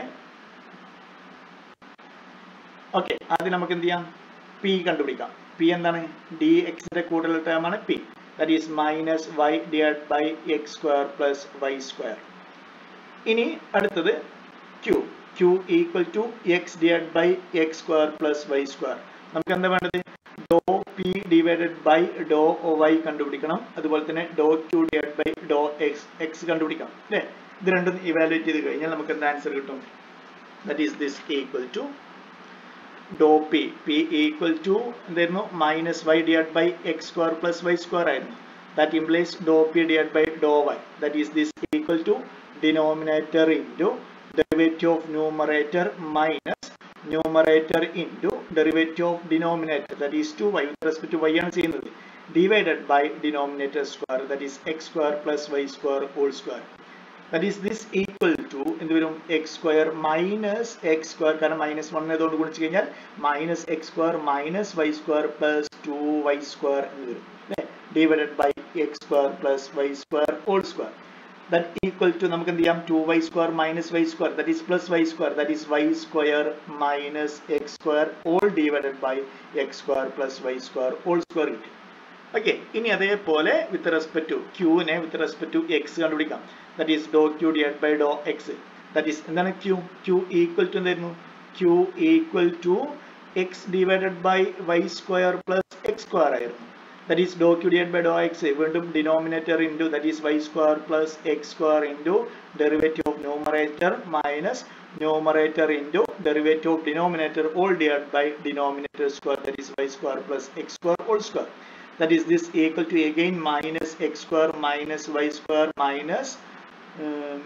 ഓക്കെ ആദ്യം നമുക്ക് എന്ത് ചെയ്യാം പി കണ്ടുപിടിക്കാം പി എന്താണ് ഡി എക്സിന്റെ കൂടുതൽ ടേം ആണ് P that is minus y divided by x square plus y square ഇനി അടുത്തത് q q equal to x divided by x square plus y square നമുക്ക് എന്താ വേണ്ടത് doe P divided by doe y കണ്ടുപിടിക്കണം അതുപോലെ തന്നെ doe q divide by doe x x കണ്ടുപിടിക്കണം അല്ലേ ഇത് രണ്ടും ഇവാലുവേറ്റ് ചെയ്ത് കഴിഞ്ഞാൽ നമുക്ക് എന്താ ആൻസർ കിട്ടും that is this equal to Dr P P equal to എന്തായിരുന്നു minus Y divide by X square plus Y square ആയിരുന്നു that implies doe P divide by Dr Y that is this equal to denominator into derivative of numerator minus numerator into derivative of denominator that is two Y respect to Y ആണ് ചെയ്യുന്നത് divided by denominator square that is X square plus Y square whole square that is this equal to എന്ത് വരും X square minus X square കാരണം minus one ആയതുകൊണ്ട് ഗുണിച്ച് കഴിഞ്ഞാൽ minus X square minus Y square plus two Y square എന്ന് വരും അല്ലേ divided by X square plus Y square whole square that equal to നമുക്ക് എന്ത് ചെയ്യാം two Y square minus Y square that is plus Y square that is Y square minus X square all divided by X square plus Y square whole square കിട്ടി okay ഇനി അതേപോലെ with respect to ക്യൂവിനെ with respect to X കണ്ടുപിടിക്കാം that is Dr Q divide by Dr X that is എന്താണ് Q Q equal to എന്തായിരുന്നു Q equal to X divided by Y square plus X square ആയിരുന്നു that is Dr Q divide by Dr X വീണ്ടും denominator into that is Y square plus X square into derivative of numerator minus numerator into derivative of denominator all divide by denominator square that is Y square plus X square whole square that is this equal to again minus x square minus y square minus um,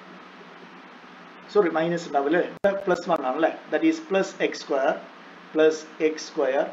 sorry minus ഉണ്ടാവില്ലേ plus one ആണല്ലേ that is plus X square plus X square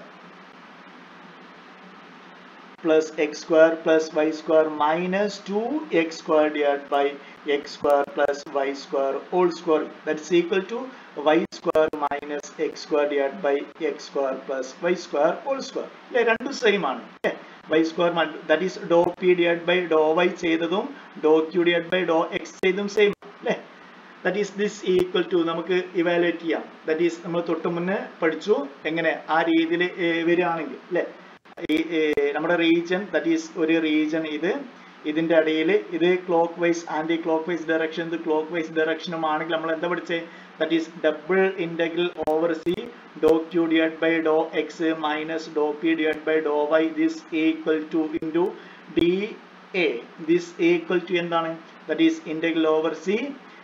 plus X square plus Y square minus two X square divide by X square plus Y square whole square that is equal to y square minus x square divided by x square plus y square whole square അല്ലേ രണ്ടും same ആണ് അല്ലേ y square that is Dr P divide by Dr Y ചെയ്തതും doe Q divide by Dr X ചെയ്തതും same അല്ലേ that is this equal to നമുക്ക് evaluate ചെയ്യാം that is നമ്മൾ തൊട്ട് മുന്നേ പഠിച്ചു എങ്ങനെ ആ രീതിയിൽ വരികയാണെങ്കിൽ അല്ലേ ഈ നമ്മുടെ റീജൻ ദാറ്റ് ഈസ് ഒരു റീജൻ ഇത് ഇതിന്റെ ഇടയിൽ ഇത് clockwise anti clock vice direction ഇത് ക്ലോക്ക് വൈസ് ഡയറക്ഷനും ആണെങ്കിൽ നമ്മൾ എന്താ പഠിച്ചേ that is double integral over C doe Q divide by Dr X minus Dr P divide by Dr Y this equal to into D A this equal to എന്താണ് that is integral over C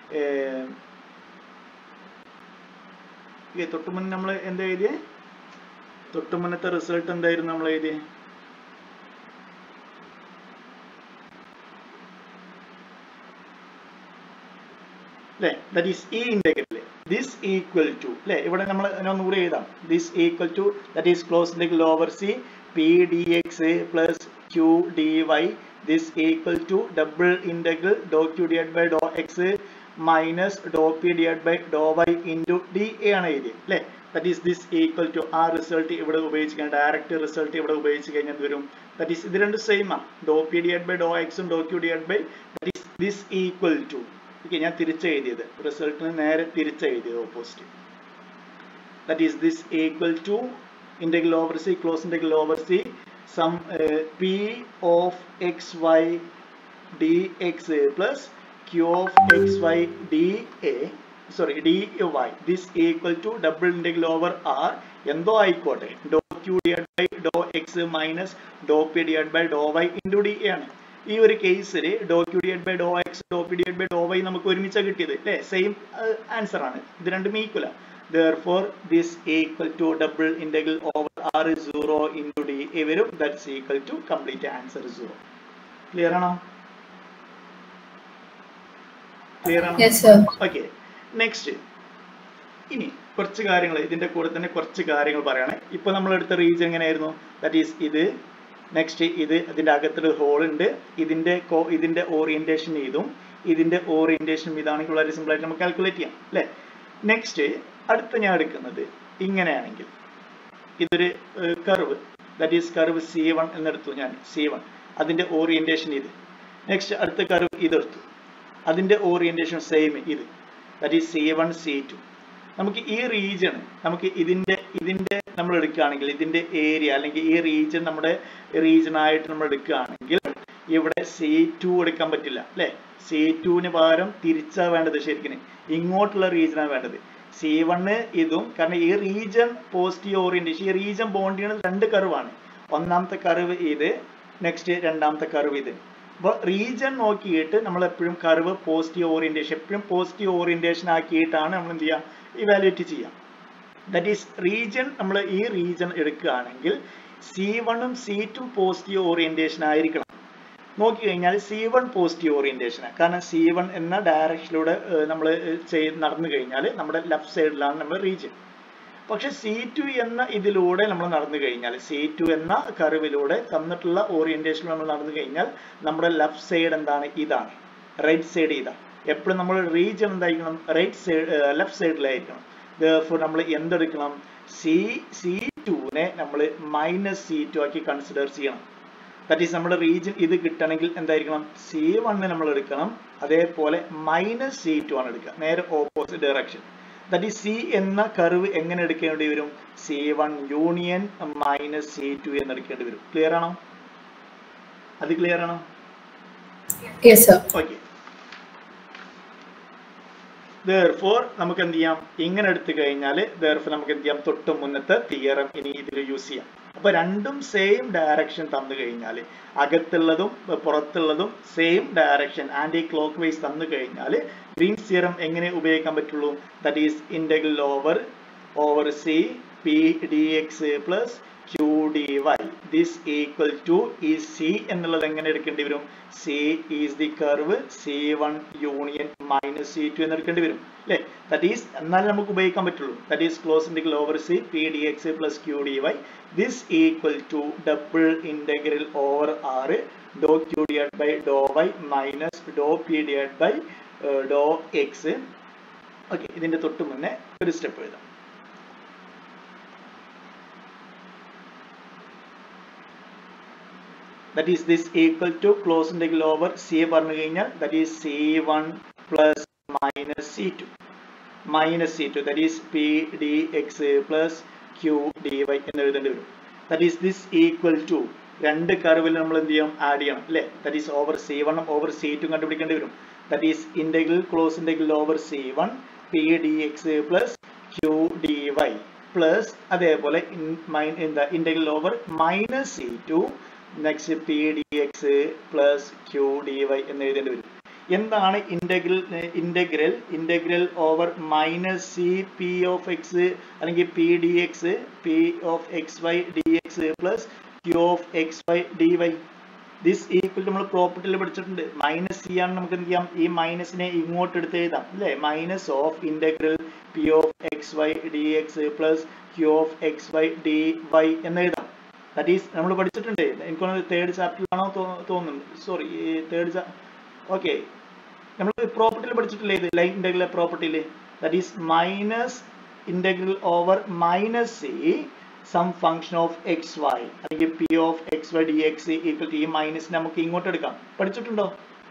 തൊട്ട് മുന്നേ നമ്മൾ എന്താ എഴുതിയേ തൊട്ട് മുന്നത്തെ result എന്തായിരുന്നു നമ്മൾ എഴുതിയേ അല്ലെ ദാറ്റ് ഈസ് ഈ ഇന്റഗ്രൽ ദിസ് ഈക്വൽ ടു അല്ലെ ഇവിടെ നമ്മൾ ഒന്നുകൂടി എഴുതാം this equal to that is close integral over C P D X plus Q D Y this equal to double integral doe Q divide by Dr X minus Dr P divide by Dr Y into D A ആണ് എഴുതിയത് അല്ലെ that is this equal to ആ result ഇവിടെ ഉപയോഗിച്ച് കഴിഞ്ഞാൽ direct result ഇവിടെ ഉപയോഗിച്ച് കഴിഞ്ഞാൽ എന്ത് വരും ദാറ്റ് ഈസ് ഇത് രണ്ട് സെയിം ആണ് ഡോ പി ഡിവൈഡ് ബൈ ഡോ എക്സും doe Q divide by that is this equal to okay ഞാൻ തിരിച്ചെഴുതിയത് റിസൾട്ടിന് നേരെ തിരിച്ചെഴുതിയത് opposite that is this equal to integral over C close integral over C sum P of X Y D X plus Q of X Y D A sorry D Y this equal to double integral over R എന്തോ ആയിക്കോട്ടെ doe Q divide by Dr X minus Dr P divide by Dr Y into D A ആണ് ഈ ഒരു കേസിൽ doe Q divide by Dr X doe P divide by Dr Y നമുക്ക് ഒരുമിച്ച് കിട്ടിയത് അല്ലേ സെയിം ആൻസർ ആണ് ഇത് രണ്ടും equal therefore this equal to double integral over r is 0 into d a വരും that's equal to complete answer 0 clear ആണോ clear ആണോ Yes, sir. ഓക്കെ നെക്സ്റ്റ് ഇനി കുറച്ച് കാര്യങ്ങൾ ഇതിന്റെ കൂടെ തന്നെ കുറച്ച് കാര്യങ്ങൾ പറയണേ ഇപ്പൊ നമ്മൾ എടുത്ത റീജിയൻ എങ്ങനെയായിരുന്നു ദാറ്റ് ഈസ് ഇത് നെക്സ്റ്റ് ഇത് ഇതിന്റെ അകത്തൊരു ഹോൾ ഉണ്ട് ഇതിന്റെ കോ- ഇതിന്റെ ഓറിയന്റേഷൻ ഇതും ഇതിന്റെ ഓറിയന്റേഷൻ ഇതാണെങ്കിൽ വളരെ സിമ്പിൾ ആയിട്ട് നമുക്ക് കാൽക്കുലേറ്റ് ചെയ്യാം അല്ലേ നെക്സ്റ്റ് അടുത്ത ഞാൻ എടുക്കുന്നത് ഇങ്ങനെയാണെങ്കിൽ ഇതൊരു curve that is curve C one എന്നെടുത്തു ഞാൻ സി വൺ അതിന്റെ ഓറിയന്റേഷൻ ഇത് നെക്സ്റ്റ് അടുത്ത കർവ് ഇതെടുത്തു അതിന്റെ ഓറിയന്റേഷൻ സെയിം ഇത് that is C one C two നമുക്ക് ഈ റീജിയൺ നമുക്ക് ഇതിന്റെ ഇതിന്റെ നമ്മൾ എടുക്കുകയാണെങ്കിൽ ഇതിന്റെ ഏരിയ അല്ലെങ്കിൽ ഈ റീജിയൻ നമ്മുടെ റീജിയൻ ആയിട്ട് നമ്മൾ എടുക്കുകയാണെങ്കിൽ ഇവിടെ സി ടു എടുക്കാൻ പറ്റില്ല അല്ലെ സി ടുവിന് പകരം തിരിച്ചാ വേണ്ടത് ശരിക്കും ഇങ്ങോട്ടുള്ള റീജിയനാണ് വേണ്ടത് സി വണ് ഇതും കാരണം ഈ റീജിയൻ പോസിറ്റീവ് ഓറിയന്റേഷൻ ഈ റീജിയൻ ബോണ്ട് ചെയ്യുന്നത് രണ്ട് കർവാണ് ഒന്നാമത്തെ കർവ് ഇത് നെക്സ്റ്റ് രണ്ടാമത്തെ കർവ് ഇത് അപ്പോൾ റീജിയൻ നോക്കിയിട്ട് നമ്മൾ എപ്പോഴും കർവ് പോസിറ്റീവ് ഓറിയന്റേഷൻ എപ്പോഴും പോസിറ്റീവ് ഓറിയന്റേഷൻ ആക്കിയിട്ടാണ് നമ്മൾ എന്ത് ചെയ്യുക ഇവാലുവേറ്റ് ചെയ്യുക ദാറ്റ് ഈസ് റീജിയൻ നമ്മൾ ഈ റീജിയൻ എടുക്കുകയാണെങ്കിൽ സി വണ്ണും സി ടു പോസിറ്റീവ് ഓറിയന്റേഷൻ ആയിരിക്കണം നോക്കി കഴിഞ്ഞാൽ സി വൺ പോസിറ്റീവ് ഓറിയന്റേഷൻ കാരണം സി വൺ എന്ന ഡയറക്ഷനിലൂടെ നമ്മൾ ചെയ്ത് നടന്നു കഴിഞ്ഞാൽ നമ്മുടെ ലെഫ്റ്റ് സൈഡിലാണ് നമ്മുടെ റീജിയൻ പക്ഷെ സി ടു എന്ന ഇതിലൂടെ നമ്മൾ നടന്നു കഴിഞ്ഞാൽ സി ടു എന്ന കർവിലൂടെ തന്നിട്ടുള്ള ഓറിയന്റേഷൻ നമ്മൾ നടന്നു കഴിഞ്ഞാൽ നമ്മുടെ ലെഫ്റ്റ് സൈഡ് എന്താണ് ഇതാണ് റൈറ്റ് സൈഡ് ഇതാണ് എപ്പോഴും നമ്മൾ റീജിയൻ എന്തായിരിക്കണം റൈറ്റ് സൈഡ് ലെഫ്റ്റ് സൈഡിലായിരിക്കണം therefore നമ്മൾ എന്തെടുക്കണം സി സി ടുവിനെ നമ്മൾ മൈനസ് സി ടു ആക്കി കൺസിഡർ ചെയ്യണം ദാറ്റ് ഈസ് നമ്മുടെ റീജിയൻ ഇത് കിട്ടണമെങ്കിൽ എന്തായിരിക്കണം സി വണ്ണ് നമ്മൾ എടുക്കണം അതേപോലെ മൈനസ് സി ടു ആണ് എടുക്കുക നേരെ opposite direction that is C എന്ന കർവ് എങ്ങനെ എടുക്കേണ്ടി വരും C one union minus C two എന്ന് എടുക്കേണ്ടി വരും ക്ലിയർ ആണോ അത് ക്ലിയർ ആണോ Yes, sir. ഓക്കെ therefore നമുക്ക് എന്ത് ചെയ്യാം ഇങ്ങനെ എടുത്തു കഴിഞ്ഞാൽ therefore നമുക്ക് എന്ത് ചെയ്യാം തൊട്ട് മുന്നത്തെ തിയറം ഇനി ഇതിൽ യൂസ് ചെയ്യാം അപ്പൊ രണ്ടും സെയിം ഡയറക്ഷൻ തന്നു കഴിഞ്ഞാൽ അകത്തുള്ളതും ഏർ പുറത്തുള്ളതും same direction anticlockwise തന്നു കഴിഞ്ഞാൽ ഗ്രീൻസ് തിയറം എങ്ങനെ ഉപയോഗിക്കാൻ പറ്റുള്ളൂ that is integral over over C P D X plus Q D Y this equal to ഈ സി എന്നുള്ളത് എങ്ങനെ എടുക്കേണ്ടി വരും C is the curve C one union minus C two എന്ന് എടുക്കേണ്ടി വരും അല്ലേ ദാറ്റ് ഈസ് എന്നാലും നമുക്ക് ഉപയോഗിക്കാൻ പറ്റുള്ളൂ that is close integral over C P D X plus Q D Y this equal to double integral over R Dr Q divide by Dr Y minus Dr P divide by Dr X okay ഇതിന്റെ തൊട്ട് മുന്നേ ഒരു step എഴുതാം that is this equal to close integral over c പറഞ്ഞു കഴിഞ്ഞാൽ that is c1 plus minus c2 minus c2 that is p dx plus q dy എന്ന് എഴുതേണ്ടി വരും that is this equal to രണ്ട് കർവിൽ നമ്മൾ എന്ത് ചെയ്യണം ആഡ് ചെയ്യണം അല്ലേ that is over c1 over c2 കണ്ടുപിടിക്കേണ്ടി വരും that is integral close integral over c1 p dx plus q dy plus അതേപോലെ in- min- എന്താ integral over minus C two next P D X plus Q D Y എന്ന് എഴുതേണ്ടി വരും എന്താണ് integral integral integral over minus C P of X അല്ലെങ്കിൽ P D X P of X Y D X plus Q of X Y D Y this equal നമ്മൾ പ്രോപ്പർട്ടിയിൽ പഠിച്ചിട്ടുണ്ട് minus C ആണ് നമുക്ക് എന്ത് ചെയ്യാം ഈ മൈനസിനെ ഇങ്ങോട്ട് എടുത്ത് എഴുതാം അല്ലേ minus of integral P of X Y D X plus Q of X Y D Y എന്ന് എഴുതാം ദാറ്റ് ഈസ് നമ്മൾ പഠിച്ചിട്ടുണ്ട് എനിക്കൊന്ന് തേർഡ് ചാപ്റ്ററിലാണോ തോന്നുന്നുണ്ട് സോറി തേർഡ് ഓക്കെ നമ്മൾ പ്രോപ്പർട്ടിയിൽ പഠിച്ചിട്ടില്ലേ ഇത് ലൈൻ ഇന്റഗ്രൽ പ്രോപ്പർട്ടിയിൽ that is minus integral over minus C some function of X Y അല്ലെങ്കിൽ P of X Y D X equal to ഈ മൈനസ് നമുക്ക് ഇങ്ങോട്ട് എടുക്കാം പഠിച്ചിട്ടുണ്ടോ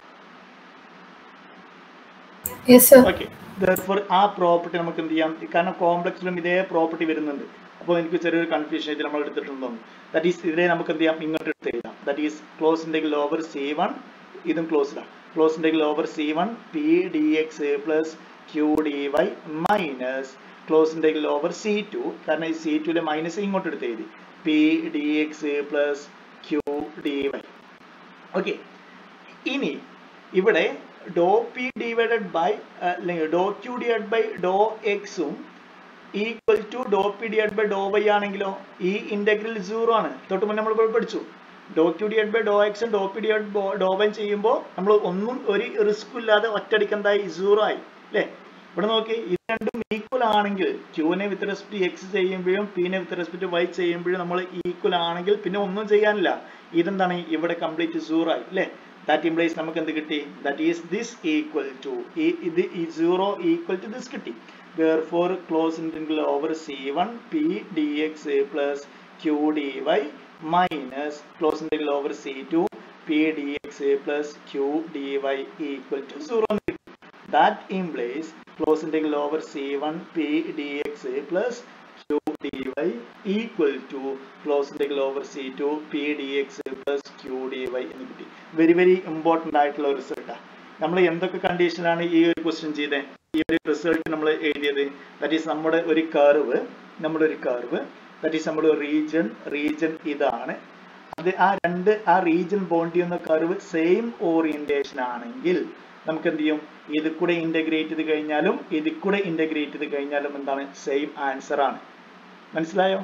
Yes, sir. ഓക്കെ ദർഫോർ ആ പ്രോപ്പർട്ടി നമുക്ക് എന്ത് ചെയ്യാം കാരണം കോംപ്ലക്സിലും ഇതേ പ്രോപ്പർട്ടി വരുന്നുണ്ട് അപ്പോൾ എനിക്ക് ചെറിയൊരു കൺഫ്യൂഷൻ ഇത് നമ്മൾ എടുത്തിട്ടുണ്ടോ ദാറ്റ് ഈസ് ഇതിനെ നമുക്ക് എന്ത് ചെയ്യാം ഇങ്ങോട്ട് എടുത്ത് എഴുതാം that is close integral over C one ഇതും ക്ലോസ്ഡാണ് close integral over C one P D X plus Q D Y minus close integral over C two കാരണം ഈ സി ടുവിലെ മൈനസ് ഇങ്ങോട്ട് എടുത്ത് എഴുതി P D X plus Q D Y okay ഇനി ഇവിടെ ഡോ പി ഡിവൈഡഡ് ബൈ അല്ലെങ്കിൽ do Q divide by ഡോ എക്സും equal to Dr P divide by Dr Y ആണെങ്കിലോ ഈ ഇന്റഗ്രൽ സീറോ ആണ് തൊട്ട് മുന്നേ നമ്മൾ പഠിച്ചു ഡോ ക്യൂ ഡിവൈഡ് ബൈ ഡോ എക്സും ഡോ പി ഡിവൈഡ് ഡോ വൈ ചെയ്യുമ്പോൾ നമ്മൾ ഒന്നും ഒരു റിസ്ക് ഇല്ലാതെ ഒറ്റയടിക്ക് എന്തായി സീറോ ആയി അല്ലേ ഇവിടെ നോക്കി ഇത് രണ്ടും ഈക്വൽ ആണെങ്കിൽ ക്യൂനെ വിത്ത് റെസ്പെക്ട് എക്സ് ചെയ്യുമ്പോഴും പിനെ വിത്ത് റെസ്പെക്ട് വൈ ചെയ്യുമ്പോഴും നമ്മൾ ഈക്വൽ ആണെങ്കിൽ പിന്നെ ഒന്നും ചെയ്യാനില്ല ഇതെന്താണ് ഇവിടെ കംപ്ലീറ്റ് സീറോ ആയി അല്ലേ ദാറ്റ് ഇംപ്ലൈസ് നമുക്ക് എന്ത് കിട്ടി that is this equal to ഇത് ഈ സീറോ ഈക്വൽ ടു ദിസ് കിട്ടി therefore close integral over c1 p dx plus q dy minus close integral over c2 p dx plus q dy equal to 0 that implies close integral over c1 p dx plus q dy equal to close integral over c2 p dx plus q dy എന്ന് കിട്ടി very very important ആയിട്ടുള്ള ഒരു റിസൾട്ടാണ് നമ്മൾ എന്തൊക്കെ കണ്ടീഷനിലാണ് ഈ ഒരു question ചെയ്തത് ഈ ഒരു റിസൾട്ട് നമ്മൾ എഴുതിയത് ദാറ്റ് ഈസ് നമ്മുടെ ഒരു കർവ് നമ്മുടെ ഒരു കർവ് ദാറ്റ് ഈസ് നമ്മുടെ റീജിയൻ റീജിയൻ ഇതാണ് അത് ആ രണ്ട് ആ റീജിയൻ ബോണ്ട് ചെയ്യുന്ന കർവ് സെയിം ഓറിയന്റേഷൻ ആണെങ്കിൽ നമുക്ക് എന്ത് ചെയ്യും ഇത് കൂടെ ഇന്റഗ്രേറ്റ് ചെയ്ത് കഴിഞ്ഞാലും ഇത് കൂടെ ഇന്റഗ്രേറ്റ് ചെയ്ത് കഴിഞ്ഞാലും എന്താണ് സെയിം ആൻസർ ആണ് മനസ്സിലായോ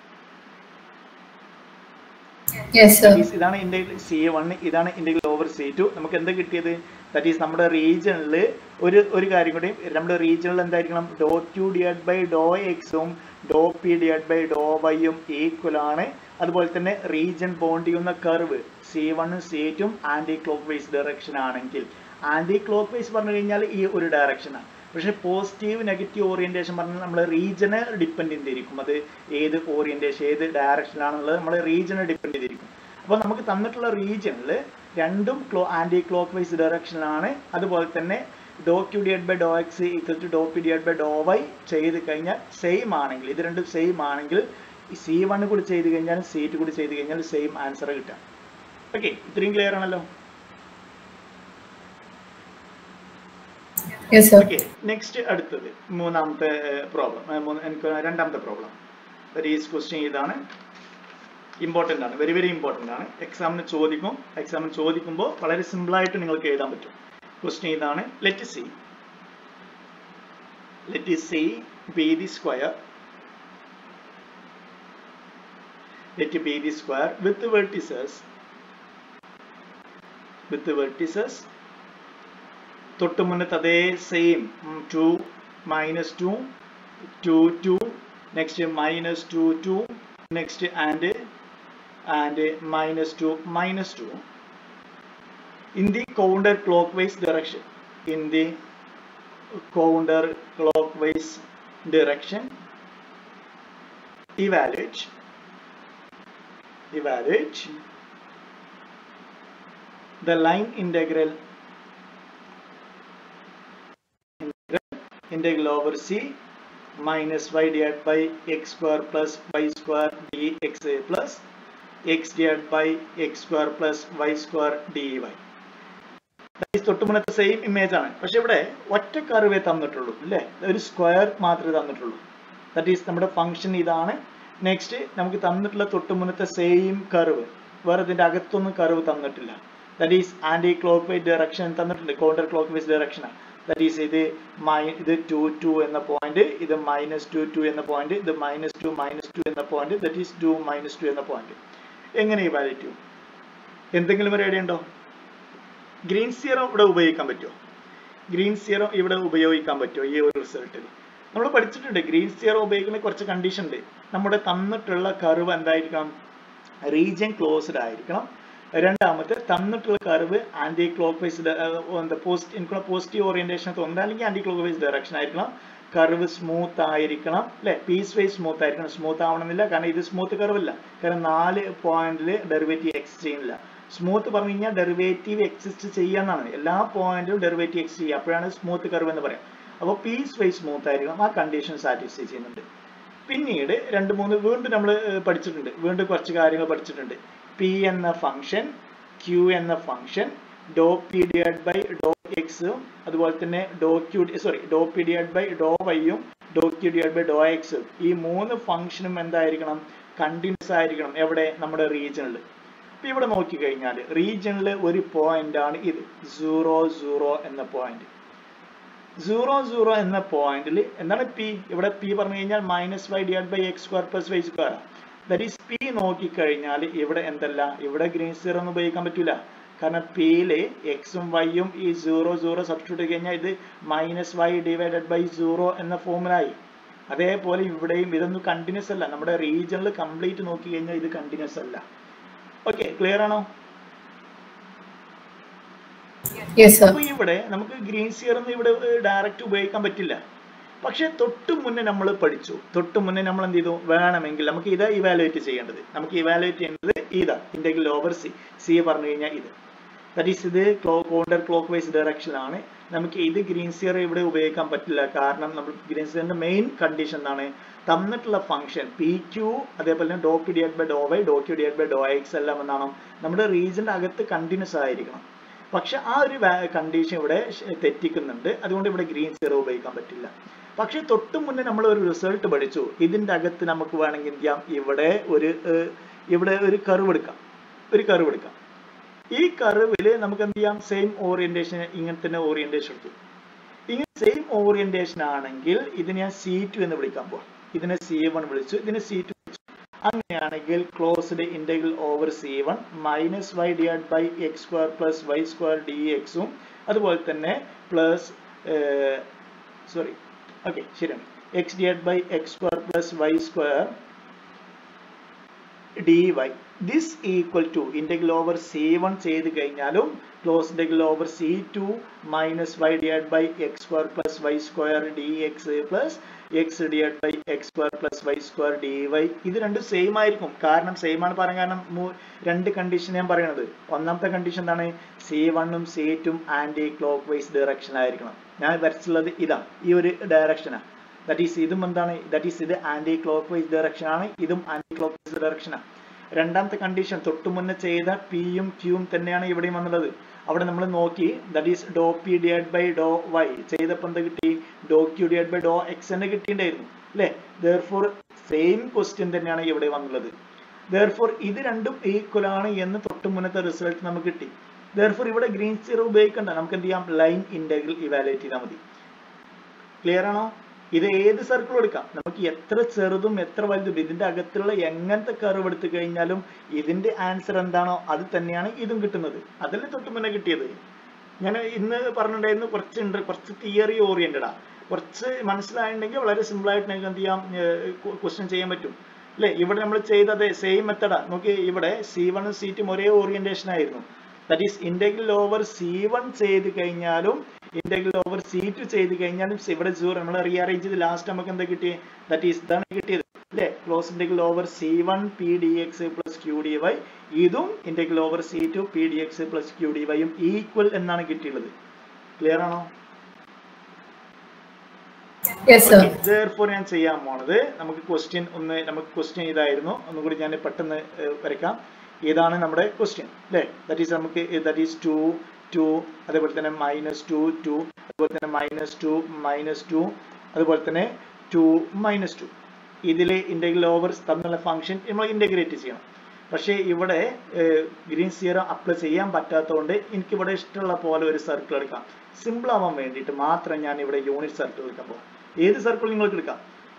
Yes, sir. That is ഇതാണ് ഇന്റഗ്രൽ സി വൺ ഇതാണ് ഇന്റഗ്രൽ ഓവർ സി ടു നമുക്ക് എന്താ കിട്ടിയത് ദാറ്റ് ഈസ് നമ്മുടെ റീജിയണിൽ ഒരു ഒരു കാര്യം കൂടി നമ്മുടെ റീജിയണിൽ എന്തായിരിക്കണം ഡോ ക്യൂ ഡിവൈഡ് ബൈ ഡോ എക്സും ഡോ പി ഡിവൈഡ് ബൈ ഡോ വൈയും ഈക്വൽ ആണ് അതുപോലെ തന്നെ റീജിയൻ ബോണ്ട് ചെയ്യുന്ന കർവ് സി വണ്ണും സി ടും ആന്റി ക്ലോക്ക് വൈസ് ഡയറക്ഷൻ ആണെങ്കിൽ ആന്റി ക്ലോക്ക് വൈസ് പറഞ്ഞു കഴിഞ്ഞാൽ ഈ ഒരു ഡയറക്ഷനാണ് പക്ഷെ പോസിറ്റീവ് നെഗറ്റീവ് ഓറിയന്റേഷൻ പറഞ്ഞാൽ നമ്മൾ റീജിയനെ ഡിപ്പെൻഡ് ചെയ്തിരിക്കും അത് ഏത് ഓറിയന്റേഷൻ ഏത് ഡയറക്ഷനാണെന്നുള്ളത് നമ്മൾ റീജിയനെ ഡിപ്പെൻഡ് ചെയ്തിരിക്കും അപ്പോൾ നമുക്ക് തന്നിട്ടുള്ള റീജിയനിൽ രണ്ടും ക്ലോ ആന്റി ക്ലോക്ക് വൈസ് ഡയറക്ഷനാണ് അതുപോലെ തന്നെ do Q divide by Dr X equal to Dr P divide by Dr Y ചെയ്ത് കഴിഞ്ഞാൽ സെയിം ആണെങ്കിൽ ഇത് രണ്ടും സെയിം ആണെങ്കിൽ സി വൺ കൂടി ചെയ്ത് കഴിഞ്ഞാൽ സി ടു കൂടി ചെയ്ത് കഴിഞ്ഞാൽ സെയിം ആൻസർ കിട്ടാം ഓക്കെ ഇത്രയും ക്ലിയർ ആണല്ലോ Yes, sir. ഓക്കെ നെക്സ്റ്റ് അടുത്തത് മൂന്നാമത്തെ പ്രോബ്ലം എനിക്ക് രണ്ടാമത്തെ പ്രോബ്ലം ഈസ് ക്വസ്റ്റ്യൻ ഇതാണ് ഇമ്പോർട്ടൻ്റ് ആണ് വെരി വെരി ഇമ്പോർട്ടൻ്റ് ആണ് എക്സാമിന് ചോദിക്കും എക്സാമിന് ചോദിക്കുമ്പോൾ വളരെ simple ആയിട്ട് നിങ്ങൾക്ക് എഴുതാൻ പറ്റും ക്വസ്റ്റ്യൻ ഇതാണ് let C let C be the square let be the square with vertices with vertices തൊട്ട് മുന്നത്തെ അതേ same two minus two two two next minus two two next and and minus two minus two in the counter clockwise direction in the counter clockwise direction evaluate evaluate the line integral integral over c minus y divided by x square plus y square dx plus x divided by x square plus y square dy തൊട്ട് മുന്നത്തെ same image ആണ് പക്ഷെ ഇവിടെ ഒറ്റ കർവേ തന്നിട്ടുള്ളൂ അല്ലേ ഒരു square മാത്രമേ തന്നിട്ടുള്ളൂ ദാറ്റ് ഈസ് നമ്മുടെ ഫംഗ്ഷൻ ഇതാണ് നെക്സ്റ്റ് നമുക്ക് തന്നിട്ടുള്ള തൊട്ട് മുന്നത്തെ സെയിം കർവ് വേറെ ഇതിന്റെ അകത്തൊന്നും കർവ് തന്നിട്ടില്ല that is clock vice direction തന്നിട്ടുണ്ട് കൗണ്ടർ ക്ലോക്ക് വൈസ് ഡയറക്ഷനാണ് ദാറ്റ് ഈസ് ഇത് മൈ ഇത് ടു ടു എന്ന പോയിന്റ് ഇത് മൈനസ് ടു ടു എന്ന പോയിന്റ് ഇത് മൈനസ് ടു മൈനസ് ടു എന്ന point that is two minus two എന്ന പോയിന്റ് എങ്ങനെ ഇവാലുവേറ്റ് ചെയ്യും എന്തെങ്കിലും ഒരു ഐഡിയ ഉണ്ടോ ഗ്രീൻ സീറോ ഇവിടെ ഉപയോഗിക്കാൻ പറ്റുമോ ഗ്രീൻ സീറോ ഇവിടെ ഉപയോഗിക്കാൻ പറ്റുമോ ഈ ഒരു റിസൾട്ടിൽ നമ്മൾ പഠിച്ചിട്ടുണ്ട് ഗ്രീൻ സീറോ ഉപയോഗിക്കുന്ന കുറച്ച് കണ്ടീഷൻ ഉണ്ട് നമ്മുടെ തന്നിട്ടുള്ള കർവ് എന്തായിരിക്കണം റീജിയൻ ക്ലോസ്ഡ് ആയിരിക്കണം രണ്ടാമത്തെ തന്നിട്ടുള്ള കർവ് ആന്റി ക്ലോക്ക് വൈസ് എന്താ പോസ്റ്റ് എനിക്കുള്ള പോസിറ്റീവ് ഓറിയന്റേഷൻ തോന്നുന്നത് അല്ലെങ്കിൽ ആന്റി ക്ലോക്ക് വൈസ് ഡയറക്ഷൻ ആയിരിക്കണം കർവ് സ്മൂത്ത് ആയിരിക്കണം അല്ലെ പീസ് വൈസ് സ്മൂത്ത് ആയിരിക്കണം സ്മൂത്ത് ആവണമെന്നില്ല കാരണം ഇത് സ്മൂത്ത് കർവ് അല്ല കാരണം നാല് പോയിന്റിൽ ഡെറിവേറ്റീവ് എക്സ് ചെയ്യുന്നില്ല സ്മൂത്ത് പറഞ്ഞു കഴിഞ്ഞാൽ ഡെറിവേറ്റീവ് എക്സിസ്റ്റ് ചെയ്യാന്നാണ് എല്ലാ പോയിന്റിലും ഡെറിവേറ്റീവ് എക്സ് ചെയ്യുക അപ്പോഴാണ് സ്മൂത്ത് കർവ് എന്ന് പറയാം അപ്പോൾ പീസ് വൈസ് സ്മൂത്ത് ആയിരിക്കണം ആ കണ്ടീഷൻ സാറ്റിസ്ഫൈ ചെയ്യുന്നുണ്ട് പിന്നീട് രണ്ട് മൂന്ന് വീണ്ടും നമ്മൾ പഠിച്ചിട്ടുണ്ട് വീണ്ടും കുറച്ച് കാര്യങ്ങൾ പഠിച്ചിട്ടുണ്ട് പി എന്ന ഫംഗ്ഷൻ ക്യൂ എന്ന function do P divide by ഡോ എക്സും അതുപോലെ തന്നെ do Q sorry do P divide by ഡോ വൈയും ഡോ ക്യൂ ഡിവൈഡ് ബൈ ഡോ എക്സും ഈ മൂന്ന് ഫംഗ്ഷനും എന്തായിരിക്കണം കണ്ടിന്യൂസ് ആയിരിക്കണം എവിടെ നമ്മുടെ റീജിയണിൽ ഇപ്പൊ ഇവിടെ നോക്കിക്കഴിഞ്ഞാൽ റീജിയണിൽ ഒരു പോയിന്റ് ആണ് ഇത് സീറോ സീറോ എന്ന പോയിന്റ് സീറോ സീറോ എന്ന പോയിന്റിൽ എന്താണ് പി ഇവിടെ പി പറഞ്ഞു കഴിഞ്ഞാൽ minus Y divide by X square plus Y square that is P നോക്കിക്കഴിഞ്ഞാൽ ഇവിടെ എന്തല്ല ഇവിടെ ഗ്രീൻ സീറോ ഒന്നും ഉപയോഗിക്കാൻ പറ്റൂല കാരണം പിയില് എക്സും വൈയും ഈ സീറോ സീറോ സബ്സ്റ്റിറ്റ്യൂട്ട് കഴിഞ്ഞാൽ ഇത് minus Y divided by zero എന്ന ഫോമിലായി അതേപോലെ ഇവിടെയും ഇതൊന്നും കണ്ടിന്യൂസ് അല്ല നമ്മുടെ റീജിയണിൽ കംപ്ലീറ്റ് നോക്കി കഴിഞ്ഞാൽ ഇത് കണ്ടിന്യൂസ് അല്ല ഓക്കെ ക്ലിയർ ആണോ യെസ് സർ അപ്പൊ ഇവിടെ നമുക്ക് ഗ്രീൻ സിയർ ഒന്നും ഇവിടെ ഡയറക്റ്റ് ഉപയോഗിക്കാൻ പറ്റില്ല പക്ഷെ തൊട്ട് മുന്നേ നമ്മൾ പഠിച്ചു തൊട്ട് മുന്നേ നമ്മൾ എന്ത് ചെയ്തു വേണമെങ്കിൽ നമുക്ക് ഇതാ ഇവാലുവേറ്റ് ചെയ്യേണ്ടത് നമുക്ക് ഇവാലുവേറ്റ് ചെയ്യേണ്ടത് ഇതാ ഇന്റഗ്രൽ ഓവർ സി സി പറഞ്ഞു കഴിഞ്ഞാൽ ഇത് ദാറ്റ് ഈസ് ഇത് ക്ലോ കൗണ്ടർ ക്ലോക്ക് വൈസ് ഡയറക്ഷനിലാണ് നമുക്ക് ഇത് ഗ്രീൻ സിയർ ഇവിടെ ഉപയോഗിക്കാൻ പറ്റില്ല കാരണം നമ്മൾ ഗ്രീൻ സിയറിന്റെ മെയിൻ കണ്ടീഷൻ എന്താണ് തന്നിട്ടുള്ള ഫംഗ്ഷൻ പി ക്യൂ അതേപോലെ തന്നെ do P divide by Dr Y do Q divide by Dr X എല്ലാം എന്താണ് നമ്മുടെ റീജിയന്റെ അകത്ത് കണ്ടിന്യൂസ് ആയിരിക്കണം പക്ഷെ ആ ഒരു കണ്ടീഷൻ ഇവിടെ ശ- തെറ്റിക്കുന്നുണ്ട് അതുകൊണ്ട് ഇവിടെ ഗ്രീൻ സീറോ ഉപയോഗിക്കാൻ പറ്റില്ല പക്ഷെ തൊട്ട് മുന്നേ നമ്മൾ ഒരു റിസൾട്ട് പഠിച്ചു ഇതിന്റെ അകത്ത് നമുക്ക് വേണമെങ്കിൽ എന്ത് ചെയ്യാം ഇവിടെ ഒരു ഏർ, ഇവിടെ ഒരു കർവ് എടുക്കാം ഒരു കർവ് എടുക്കാം ഈ കർവില് നമുക്ക് എന്ത് ചെയ്യാം സെയിം ഓറിയന്റേഷൻ ഇങ്ങനെ തന്നെ ഓറിയന്റേഷൻ എടുത്തു ഇങ്ങനെ സെയിം ഓറിയന്റേഷൻ ആണെങ്കിൽ ഇതിനെ ഞാൻ സി ടു എന്ന് വിളിക്കാൻ പോവാം ഇതിനെ സി വൺ വിളിച്ചു ഇതിനെ സി ടു അങ്ങനെയാണെങ്കിൽ closed integral over C one minus Y divide by X square plus Y square D എക്സും അതുപോലെ തന്നെ പ്ലസ് സോറി ഓക്കെ ശരിയാണ് X divide by X square plus Y square D Y this equal to integral over C one ചെയ്ത് കഴിഞ്ഞാലും close integral over C two minus Y divide by X square plus Y square D X plus X divide by X square plus Y square D Y ഇത് രണ്ടും same ആയിരിക്കും കാരണം same ആണ് പറയാൻ കാരണം മൂ- രണ്ട് കണ്ടീഷൻ ഞാൻ പറയുന്നത് ഒന്നാമത്തെ കണ്ടീഷൻ എന്താണ് സി വണ്ണും സി ടും ആന്റി ക്ലോക്ക് വൈസ് ഡയറക്ഷൻ ആയിരിക്കണം ഞാൻ വരച്ചിട്ടുള്ളത് ഇതാ ഈ ഒരു ഡയറക്ഷനാണ് ദാറ്റ് ഈസ് ഇതും എന്താണ് ദാറ്റ് ഈസ് ഇത് ആന്റി ക്ലോക്ക് വൈസ് ഡയറക്ഷൻ ആണ് ഇതും ആന്റി ക്ലോക്ക് വൈസ് ഡയറക്ഷൻ ആണ് രണ്ടാമത്തെ കണ്ടീഷൻ തൊട്ടു മുന്നേ ചെയ്ത പിയും ക്യൂവും തന്നെയാണ് ഇവിടെയും വന്നുള്ളത് അവിടെ നമ്മൾ നോക്കി that is Dr P divide by Dr Y ചെയ്തപ്പോൾ എന്താ കിട്ടി do Q divide by Dr X തന്നെ കിട്ടിയിട്ടുണ്ടായിരുന്നു അല്ലേ ദർഫോർ സെയിം ക്വസ്റ്റ്യൻ തന്നെയാണ് ഇവിടെ വന്നുള്ളത് ദർഫോർ ഇത് രണ്ടും ഈക്വൽ ആണ് എന്ന് തൊട്ടു മുന്നത്തെ റിസൾട്ട് നമുക്ക് കിട്ടി ദർഫോർ ഇവിടെ ഗ്രീൻ സീറോ ഉപയോഗിക്കണ്ട നമുക്ക് എന്ത് ചെയ്യാം ലൈൻ ഇന്റഗ്രൽ ഇവാലുവേറ്റ് ചെയ്താൽ മതി ക്ലിയർ ആണോ ഇത് ഏത് സർക്കിൾ എടുക്കാം നമുക്ക് എത്ര ചെറുതും എത്ര വലുതും ഇതിന്റെ അകത്തുള്ള എങ്ങനത്തെ കർവ് എടുത്തു കഴിഞ്ഞാലും ഇതിന്റെ ആൻസർ എന്താണോ അത് തന്നെയാണ് ഇതും കിട്ടുന്നത് അതല്ലേ തൊട്ട് മുന്നേ കിട്ടിയത് ഞാൻ ഇന്ന് പറഞ്ഞിട്ടുണ്ടായിരുന്നു കുറച്ച് ഉണ്ട് കുറച്ച് തിയറി ഓറിയന്റഡാ കുറച്ച് മനസ്സിലായിട്ടുണ്ടെങ്കിൽ വളരെ സിമ്പിൾ ആയിട്ട് നിങ്ങൾക്ക് എന്ത് ചെയ്യാം ക്വസ്റ്റ്യൻ ചെയ്യാൻ പറ്റും അല്ലെ ഇവിടെ നമ്മൾ ചെയ്തത് സെയിം മെത്തഡാ നോക്കി ഇവിടെ സി വണ്ണും സി ടും ഒരേ ഓറിയന്റേഷൻ ആയിരുന്നു that is integral over C one ചെയ്ത് കഴിഞ്ഞാലും ഇന്റഗ്രൽ ഓവർ സി ടു ചെയ്ത് കഴിഞ്ഞാലും ഇവിടെ സീറോ നമ്മൾ റീഅറേഞ്ച് ചെയ്ത് ലാസ്റ്റ് നമുക്ക് എന്താ കിട്ടിയത് ദാറ്റ് ഈസ് ഇതാണ് കിട്ടിയത് അല്ലെ close integral over C one P D X plus Q D Y ഇതും integral over C two P D X plus Q D വൈയും ഈക്വൽ എന്നാണ് കിട്ടിയുള്ളത് ക്ലിയർ ആണോ യെസ് സർ therefore ഞാൻ ചെയ്യാൻ പോണത് നമുക്ക് ക്വസ്റ്റ്യൻ ഒന്ന് നമുക്ക് ക്വസ്റ്റ്യൻ ഇതായിരുന്നു ഒന്നുകൂടി ഞാൻ പെട്ടെന്ന് ഏർ, വരയ്ക്കാം ഇതാണ് നമ്മുടെ ക്വസ്റ്റ്യൻ അല്ലേ ദാറ്റ് ഈസ് നമുക്ക് ദാറ്റ് ഈസ് ടു ടു അതേപോലെ തന്നെ മൈനസ് ടു ടു അതുപോലെ തന്നെ മൈനസ് ടു മൈനസ് ടു അതുപോലെ തന്നെ ടു മൈനസ് ടു ഇതിൽ ഇന്റഗ്രൽ ഓവർ തന്നുള്ള ഫംഗ്ഷൻ നമ്മൾ ഇന്റഗ്രേറ്റ് ചെയ്യണം പക്ഷേ ഇവിടെ ഗ്രീൻ സീറോ അപ്ലൈ ചെയ്യാൻ പറ്റാത്തതുകൊണ്ട് എനിക്ക് ഇവിടെ ഇഷ്ടമുള്ള പോലെ ഒരു സർക്കിൾ എടുക്കാം സിമ്പിൾ ആവാൻ വേണ്ടിയിട്ട് മാത്രം ഞാൻ ഇവിടെ യൂണിറ്റ് സർക്കിൾ എടുക്കാൻ പോകും ഏത് സർക്കിൾ നിങ്ങൾക്ക് എടുക്കാം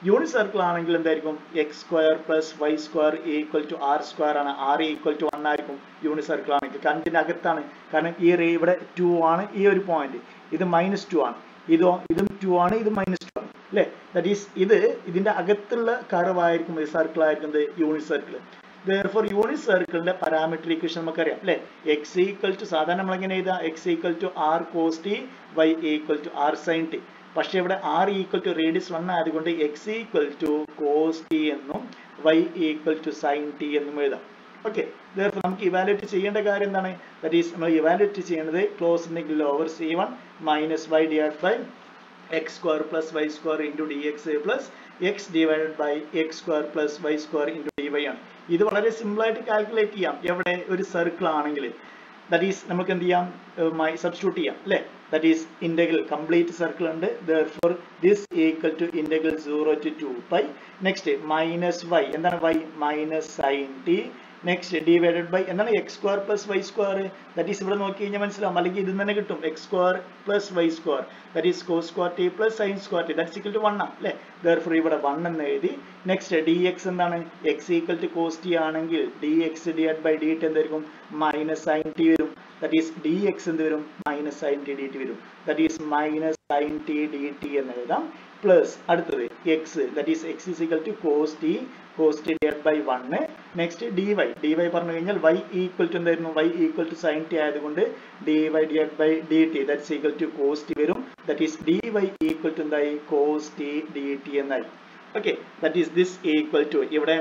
യൂണിറ്റ് സർക്കിൾ ആണെങ്കിൽ എന്തായിരിക്കും X square plus Y square equal to R square ആണ് ആർ ഈക്വൽ ടു വൺ ആയിരിക്കും യൂണിറ്റ് സർക്കിൾ ആണെങ്കിൽ കാരണം ഇതിന്റെ അകത്താണ് കാരണം ഈ റേ ഇവിടെ ടു ആണ് ഈ ഒരു പോയിന്റ് ഇത് മൈനസ് ടു ആണ് ഇതോ ഇതും ടു ആണ് ഇത് മൈനസ് ടു ആണ് അല്ലേ ദാറ്റ് ഈസ് ഇത് ഇതിന്റെ അകത്തുള്ള കർവ് ആയിരിക്കും സർക്കിൾ ആയിരിക്കും യൂണിറ്റ് സർക്കിൾ therefore യൂണിറ്റ് സർക്കിളിന്റെ പാരാമീറ്റർ ഇക്വേഷൻ നമുക്കറിയാം അല്ലെ എക്സ് ഈക്വൽ ടു സാധാരണ നമ്മൾ എങ്ങനെ എഴുതാം X equal to R cos T Y equal to R sine T പക്ഷെ ഇവിടെ R equal to radius one ആയതുകൊണ്ട് X equal to cos T എന്നും Y equal to sine T എന്നും എഴുതാം ഓക്കെ therefore നമുക്ക് ഇവാലുവേറ്റ് ചെയ്യേണ്ട കാര്യം എന്താണ് ദാറ്റ് ഈസ് നമ്മൾ ഇവാലുവേറ്റ് ചെയ്യേണ്ടത് ക്ലോസ് ഉണ്ടെങ്കിൽ over C one minus Y divide by X square plus Y square into D X plus X divided by X square plus Y square into D Y ആണ് ഇത് വളരെ simple ആയിട്ട് calculate ചെയ്യാം എവിടെ ഒരു circle ആണെങ്കിൽ that is നമുക്ക് എന്ത് ചെയ്യാം സബ്സ്റ്റിറ്റ്യൂട്ട് ചെയ്യാം അല്ലേ that is integral complete circle ഉണ്ട് therefore this equal to integral zero to two pi next minus Y എന്താണ് Y minus sine T next divided by എന്താണ് X square plus Y square that is ഇവിടെ നോക്കി കഴിഞ്ഞാൽ മനസ്സിലാവും അല്ലെങ്കിൽ ഇത് തന്നെ കിട്ടും X square plus Y square that is cos square T plus sine square T that equal to one ആണ് അല്ലേ ദർഫോർ ഇവിടെ വൺ എന്ന് എഴുതി നെക്സ്റ്റ് ഡി എക്സ് എന്താണ് x equal to cos t ആണെങ്കിൽ d x divide by d t എന്തായിരിക്കും minus sine t വരും that is d x എന്ത് വരും minus sine t d t വരും that is minus sine t d t എന്ന് എഴുതാം plus അടുത്തത് x that is x is equal to cos t cos t divide by one next d y D y പറഞ്ഞു കഴിഞ്ഞാൽ y equal to എന്തായിരുന്നു Y equal to sine t ആയതുകൊണ്ട് d y divide by d t that's equal to cos t വരും that is d y equal to എന്തായി cos t d t എന്നായി okay that is this equal to ഇവിടെ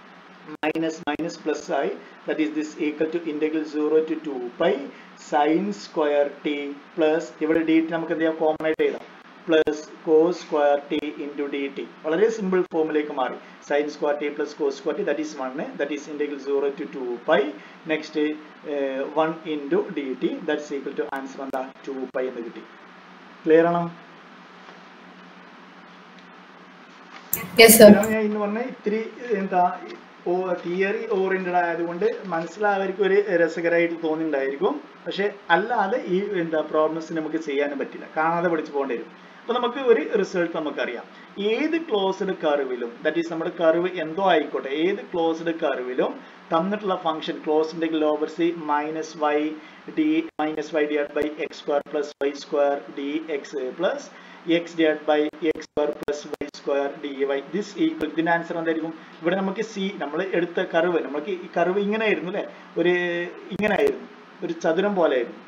minus minus plus ആയി that is this equal to integral zero to two pi sine square T plus ഇവിടെ d t നമുക്ക് എന്ത് ചെയ്യാം common ആയിട്ട് എഴുതാം plus cos square t into d T വളരെ simple ഫോമിലേക്ക് മാറി sine square T plus cos square T that is one that is integral zero to two pi next one into d t that's equal to answer എന്താ two pi എന്ന് കിട്ടി clear ആണോ yes sir ഇതാണ് ഞാൻ ഇന്ന് പറഞ്ഞ ഇത്തിരി എന്താ തിയറി ഓറിയന്റഡ് ആയതുകൊണ്ട് മനസ്സിലായവർക്ക് ഒരു രസകരമായിട്ട് തോന്നിണ്ടായിരിക്കും പക്ഷെ അല്ലാതെ ഈ എന്താ പ്രോബ്ലംസ് നമുക്ക് ചെയ്യാനും പറ്റില്ല കാണാതെ പഠിച്ചു പോകേണ്ടി വരും അപ്പൊ നമുക്ക് ഒരു റിസൾട്ട് നമുക്കറിയാം ഏത് ക്ലോസ്ഡ് കർവിലും ദാറ്റ് ഈസ് നമ്മുടെ കർവ് എന്തോ ആയിക്കോട്ടെ ഏത് ക്ലോസ്ഡ് കർവിലും തന്നിട്ടുള്ള function close integral over C minus Y d minus Y divide by X square plus Y square D X plus X divide by X square plus Y square D Y this equal ഇതിന്റെ answer എന്തായിരിക്കും ഇവിടെ നമുക്ക് C നമ്മൾ എടുത്ത curve നമുക്ക് ഈ curve ഇങ്ങനെ ആയിരുന്നു അല്ലെ ഒരു ഇങ്ങനെ ആയിരുന്നു ഒരു ചതുരം പോലെ ആയിരുന്നു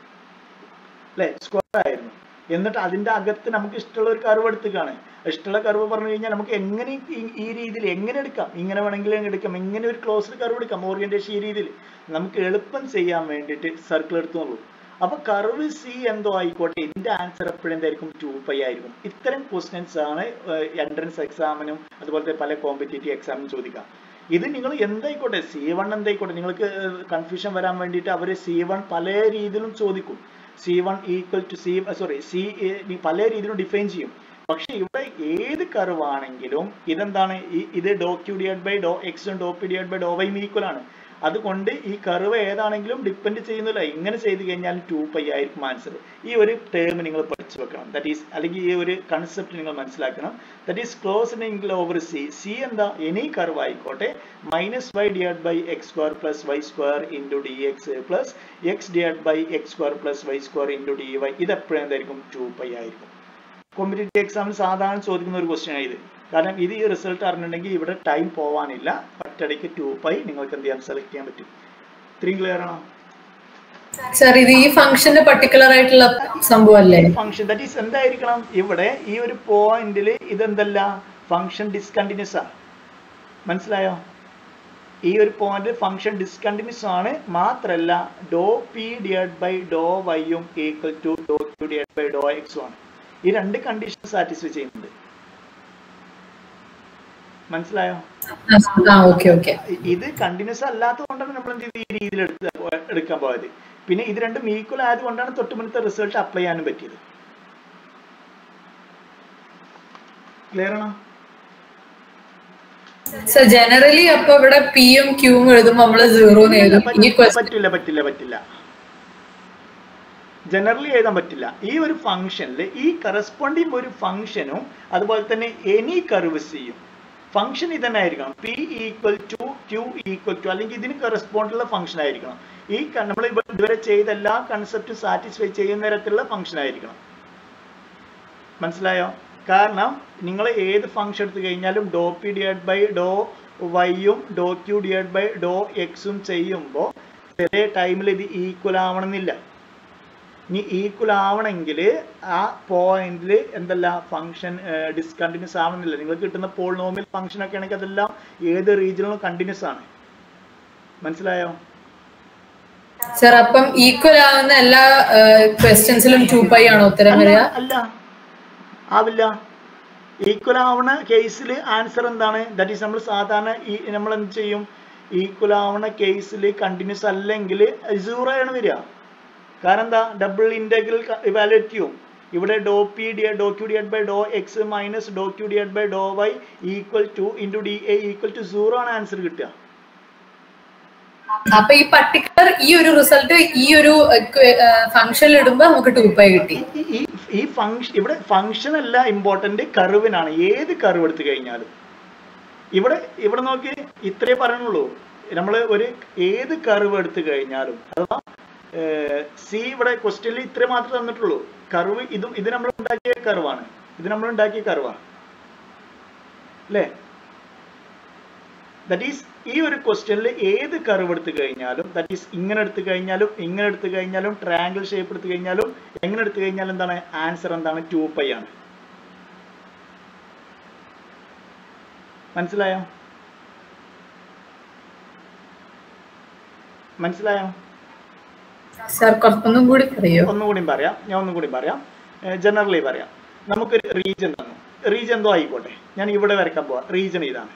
അല്ലെ സ്ക്വയർ ആയിരുന്നു എന്നിട്ട് അതിന്റെ അകത്ത് നമുക്ക് ഇഷ്ടമുള്ള ഒരു കർവ് എടുത്തുകയാണ് ഇഷ്ടമുള്ള കർവ് പറഞ്ഞു കഴിഞ്ഞാൽ നമുക്ക് എങ്ങനെ ഈ- ഈ രീതിയിൽ എങ്ങനെ എടുക്കാം ഇങ്ങനെ വേണമെങ്കിലും എടുക്കാം എങ്ങനെ ഒരു ക്ലോസ്ഡ് കർവ് എടുക്കാം ഓറിയന്റേഷൻ ഈ രീതിയിൽ നമുക്ക് എളുപ്പം ചെയ്യാൻ വേണ്ടിയിട്ട് സർക്കിൾ എടുത്തോളൂ അപ്പൊ കർവ് സി എന്തോ ആയിക്കോട്ടെ ഇതിന്റെ ആൻസർ എപ്പോഴും എന്തായിരിക്കും ടു പൈ ആയിരിക്കും ഇത്തരം ക്വസ്റ്റ്യൻസ് ആണ് എൻട്രൻസ് എക്സാമിനും അതുപോലത്തെ പല കോമ്പറ്റേറ്റീവ് എക്സാമിനും ചോദിക്കാം ഇത് നിങ്ങൾ എന്തായിക്കോട്ടെ സി വൺ എന്തായിക്കോട്ടെ നിങ്ങൾക്ക് കൺഫ്യൂഷൻ വരാൻ വേണ്ടിയിട്ട് അവർ സി വൺ പല രീതിയിലും ചോദിക്കും c one equal to c sorry c പല രീതിയിലും ഡിഫൈൻ ചെയ്യും പക്ഷെ ഇവിടെ ഏത് കർവ് ആണെങ്കിലും ഇതെന്താണ് ഈ ഇത് ഡോ ക്യൂ ഡിവൈഡ് ബൈ ഡോ എക്സും ഡോ P divide by Dr y equal ആണ് അതുകൊണ്ട് ഈ കർവ് ഏതാണെങ്കിലും ഡിപ്പെൻഡ് ചെയ്യുന്നില്ല ഇങ്ങനെ ചെയ്ത് കഴിഞ്ഞാൽ ടു പൈ ആയിരിക്കും ആൻസർ ഈ ഒരു ടേം നിങ്ങൾ പഠിച്ചു വെക്കണം ദാറ്റ് ഈസ് അല്ലെങ്കിൽ ഈ ഒരു കൺസെപ്റ്റ് നിങ്ങൾ മനസ്സിലാക്കണം that is close in over c c എന്താ എനി കർവ് ആയിക്കോട്ടെ minus Y divide by X square plus Y square into D X plus X divide by X square plus Y square into D Y ഇത് എപ്പോഴും എന്തായിരിക്കും to pi ആയിരിക്കും competitive എക്സാമിന് സാധാരണ ചോദിക്കുന്ന ഒരു ക്വസ്റ്റ്യൻ ഇത് കാരണം ഇത് ഈ റിസൾട്ട് അറിഞ്ഞിട്ടുണ്ടെങ്കിൽ ഇവിടെ ടൈം പോവാനില്ല ഒറ്റയടിക്ക് ടു പൈ നിങ്ങൾക്ക് എന്ത് ചെയ്യാൻ സെലക്ട് ചെയ്യാൻ പറ്റും ഇത്രയും ക്ലിയർ ആണോ സർ ഇത് ഈ ഫംഗ്ഷന്റെ പർട്ടിക്കുലർ ആയിട്ടുള്ള സംഭവം അല്ലേ ഫംഗ്ഷൻ ദാറ്റ് ഈസ് എന്തായിരിക്കണം ഇവിടെ ഈ ഒരു പോയിന്റിൽ ഇതെന്തല്ല ഫംഗ്ഷൻ ഡിസ്കണ്ടിന്യൂസ് ആണ് മനസ്സിലായോ ഈ ഒരു പോയിന്റ് ഫംഗ്ഷൻ ഡിസ്കണ്ടിന്യൂസ് ആണ് മാത്രല്ല ഡോ പി ഡിവൈഡ് ബൈ ഡോ വൈയും equal to Dr Q divide by ഡോ എക്സും ആണ് ഈ രണ്ട് കണ്ടീഷൻ സാറ്റിസ്ഫൈ ചെയ്യുന്നുണ്ട് മനസ്സിലായോ ആ ഓക്കെ ഓക്കെ ഇത് കണ്ടിന്യൂസ് അല്ലാത്തത് കൊണ്ടാണ് നമ്മൾ എന്ത് ചെയ്ത് ഈ രീതിയിൽ എടുത്ത് പോ- എടുക്കാൻ പോയത് പിന്നെ ഇത് രണ്ടും ഈക്വൽ ആയതുകൊണ്ടാണ് തൊട്ട് മുന്നത്തെ റിസൾട്ട് അപ്ലൈ ചെയ്യാനും പറ്റിയത് ക്ലിയർ ആണോ സർ ജനറലി അപ്പൊ ഇവിടെ പിയും ക്യൂവും എഴുതുമ്പോൾ നമ്മള് സീറോ എഴുതും ഈ പറ്റില്ല ക്വസ്റ്റ്യൻ പറ്റില്ല പറ്റില്ല പറ്റില്ല ജനറലി എഴുതാൻ പറ്റില്ല ഈ ഒരു ഫംഗ്ഷനിൽ ഈ കറസ്പോണ്ടിങ് ഒരു ഫംഗ്ഷനും അതുപോലെ തന്നെ എനി കർവ് സിയും ഫംഗ്ഷൻ ഇതന്നെ ആയിരിക്കണം p equal to q equal to അല്ലെങ്കിൽ ഇതിന് കറസ്പോണ്ടുള്ള ഫംഗ്ഷൻ ആയിരിക്കണം ഈ നമ്മൾ ഇതുവരെ ചെയ്ത എല്ലാ കൺസെപ്റ്റും സാറ്റിസ്ഫൈ ചെയ്യുന്ന തരത്തിലുള്ള ഫംഗ്ഷൻ ആയിരിക്കണം മനസ്സിലായോ കാരണം നിങ്ങൾ ഏത് ഫംഗ്ഷൻ എടുത്തു കഴിഞ്ഞാലും ഡോ പി ഡിവൈഡ് ബൈ ഡോ വൈയും ഡോ ക്യൂ ഡിവൈഡ് ബൈ ഡോ എക്സും ചെയ്യുമ്പോൾ ചില ടൈമിൽ ഇത് ഈക്വൽ ആവണമെന്നില്ല ഇനി ഈക്വൽ ആവണമെങ്കിൽ ആ പോയിന്റിൽ എന്തല്ല ഫംഗ്ഷൻ ഡിസ്കണ്ടിന്യൂസ് ആവണമെന്നില്ല നിങ്ങൾക്ക് കിട്ടുന്ന പോളിനോമിയൽ ഫംഗ്ഷൻ ഒക്കെ ആണെങ്കിൽ അതെല്ലാം ഏത് റീജിയനിലും കണ്ടിന്യൂസ് ആണ് മനസ്സിലായോ സർ അപ്പം ഈക്വൽ ആവുന്ന എല്ലാ ക്വസ്റ്റ്യൻസിലും ടു പൈ ആണോ ഉത്തരം അല്ല വരിക അല്ല ആവില്ല ഈക്വൽ ആവണ കേസിൽ ആൻസർ എന്താണ് ദാറ്റ് ഈസ് നമ്മൾ സാധാരണ ഈ നമ്മൾ എന്ത് ചെയ്യും ഈക്വൽ ആവണ കേസിൽ കണ്ടിന്യൂസ് അല്ലെങ്കിൽ സീറോ ആണ് വരിക കാരണം എന്താ ഡബിൾ ഇന്റഗ്രൽ ഇവാലുവേറ്റ് ചെയ്യും ഇവിടെ ഡോ പി ഡി ഡോ Q divide by Dr X minus ഡോ Q divide by Dr y equal to into D a equal to zero ആണ് ആൻസർ കിട്ടുക അപ്പൊ ഈ പർട്ടിക്കുലർ ഈ ഒരു റിസൾട്ട് ഈ ഒരു ഫംഗ്ഷനിൽ ഇടുമ്പോ നമുക്ക് ടു പൈ കിട്ടി ഈ- ഈ ഈ ഫംഗ്ഷൻ ഇവിടെ ഫംഗ്ഷൻ അല്ല ഇമ്പോർട്ടന്റ് കർവിനാണ് ഏത് കർവ് എടുത്തു കഴിഞ്ഞാലും ഇവിടെ ഇവിടെ നോക്കി ഇത്രേ പറയുന്നുള്ളൂ നമ്മൾ ഒരു ഏത് കർവ് എടുത്തു കഴിഞ്ഞാലും അഥവാ സി ഇവിടെ ക്വസ്റ്റ്യനിൽ ഇത്രേ മാത്രമേ തന്നിട്ടുള്ളൂ കർവ് ഇതും ഇത് നമ്മൾ ഉണ്ടാക്കിയ കർവാണ് ഇത് നമ്മൾ ഉണ്ടാക്കിയ കർവാണ് അല്ലേ ദാറ്റ് ഈസ് ഈ ഒരു ക്വസ്റ്റ്യനിൽ ഏത് കർവ് എടുത്തു കഴിഞ്ഞാലും ദാറ്റ് ഈസ് ഇങ്ങനെ എടുത്തു കഴിഞ്ഞാലും ഇങ്ങനെ എടുത്തു കഴിഞ്ഞാലും ട്രയാങ്കിൾ ഷേപ്പ് എടുത്തു കഴിഞ്ഞാലും എങ്ങനെ എടുത്തു കഴിഞ്ഞാലും എന്താണ് ആൻസർ എന്താണ് ടു പൈ ആണ് മനസ്സിലായോ മനസ്സിലായോ സർ കുറച്ചൊന്നും കൂടി പറയോ ഒന്നുകൂടി പറയാം ഞാൻ ഒന്നും കൂടി പറയാം ജനറലി പറയാം നമുക്കൊരു റീജൻ തന്നു റീജൻ എന്തോ ആയിക്കോട്ടെ ഞാൻ ഇവിടെ വരയ്ക്കാൻ പോവാം റീജൻ ഇതാണ്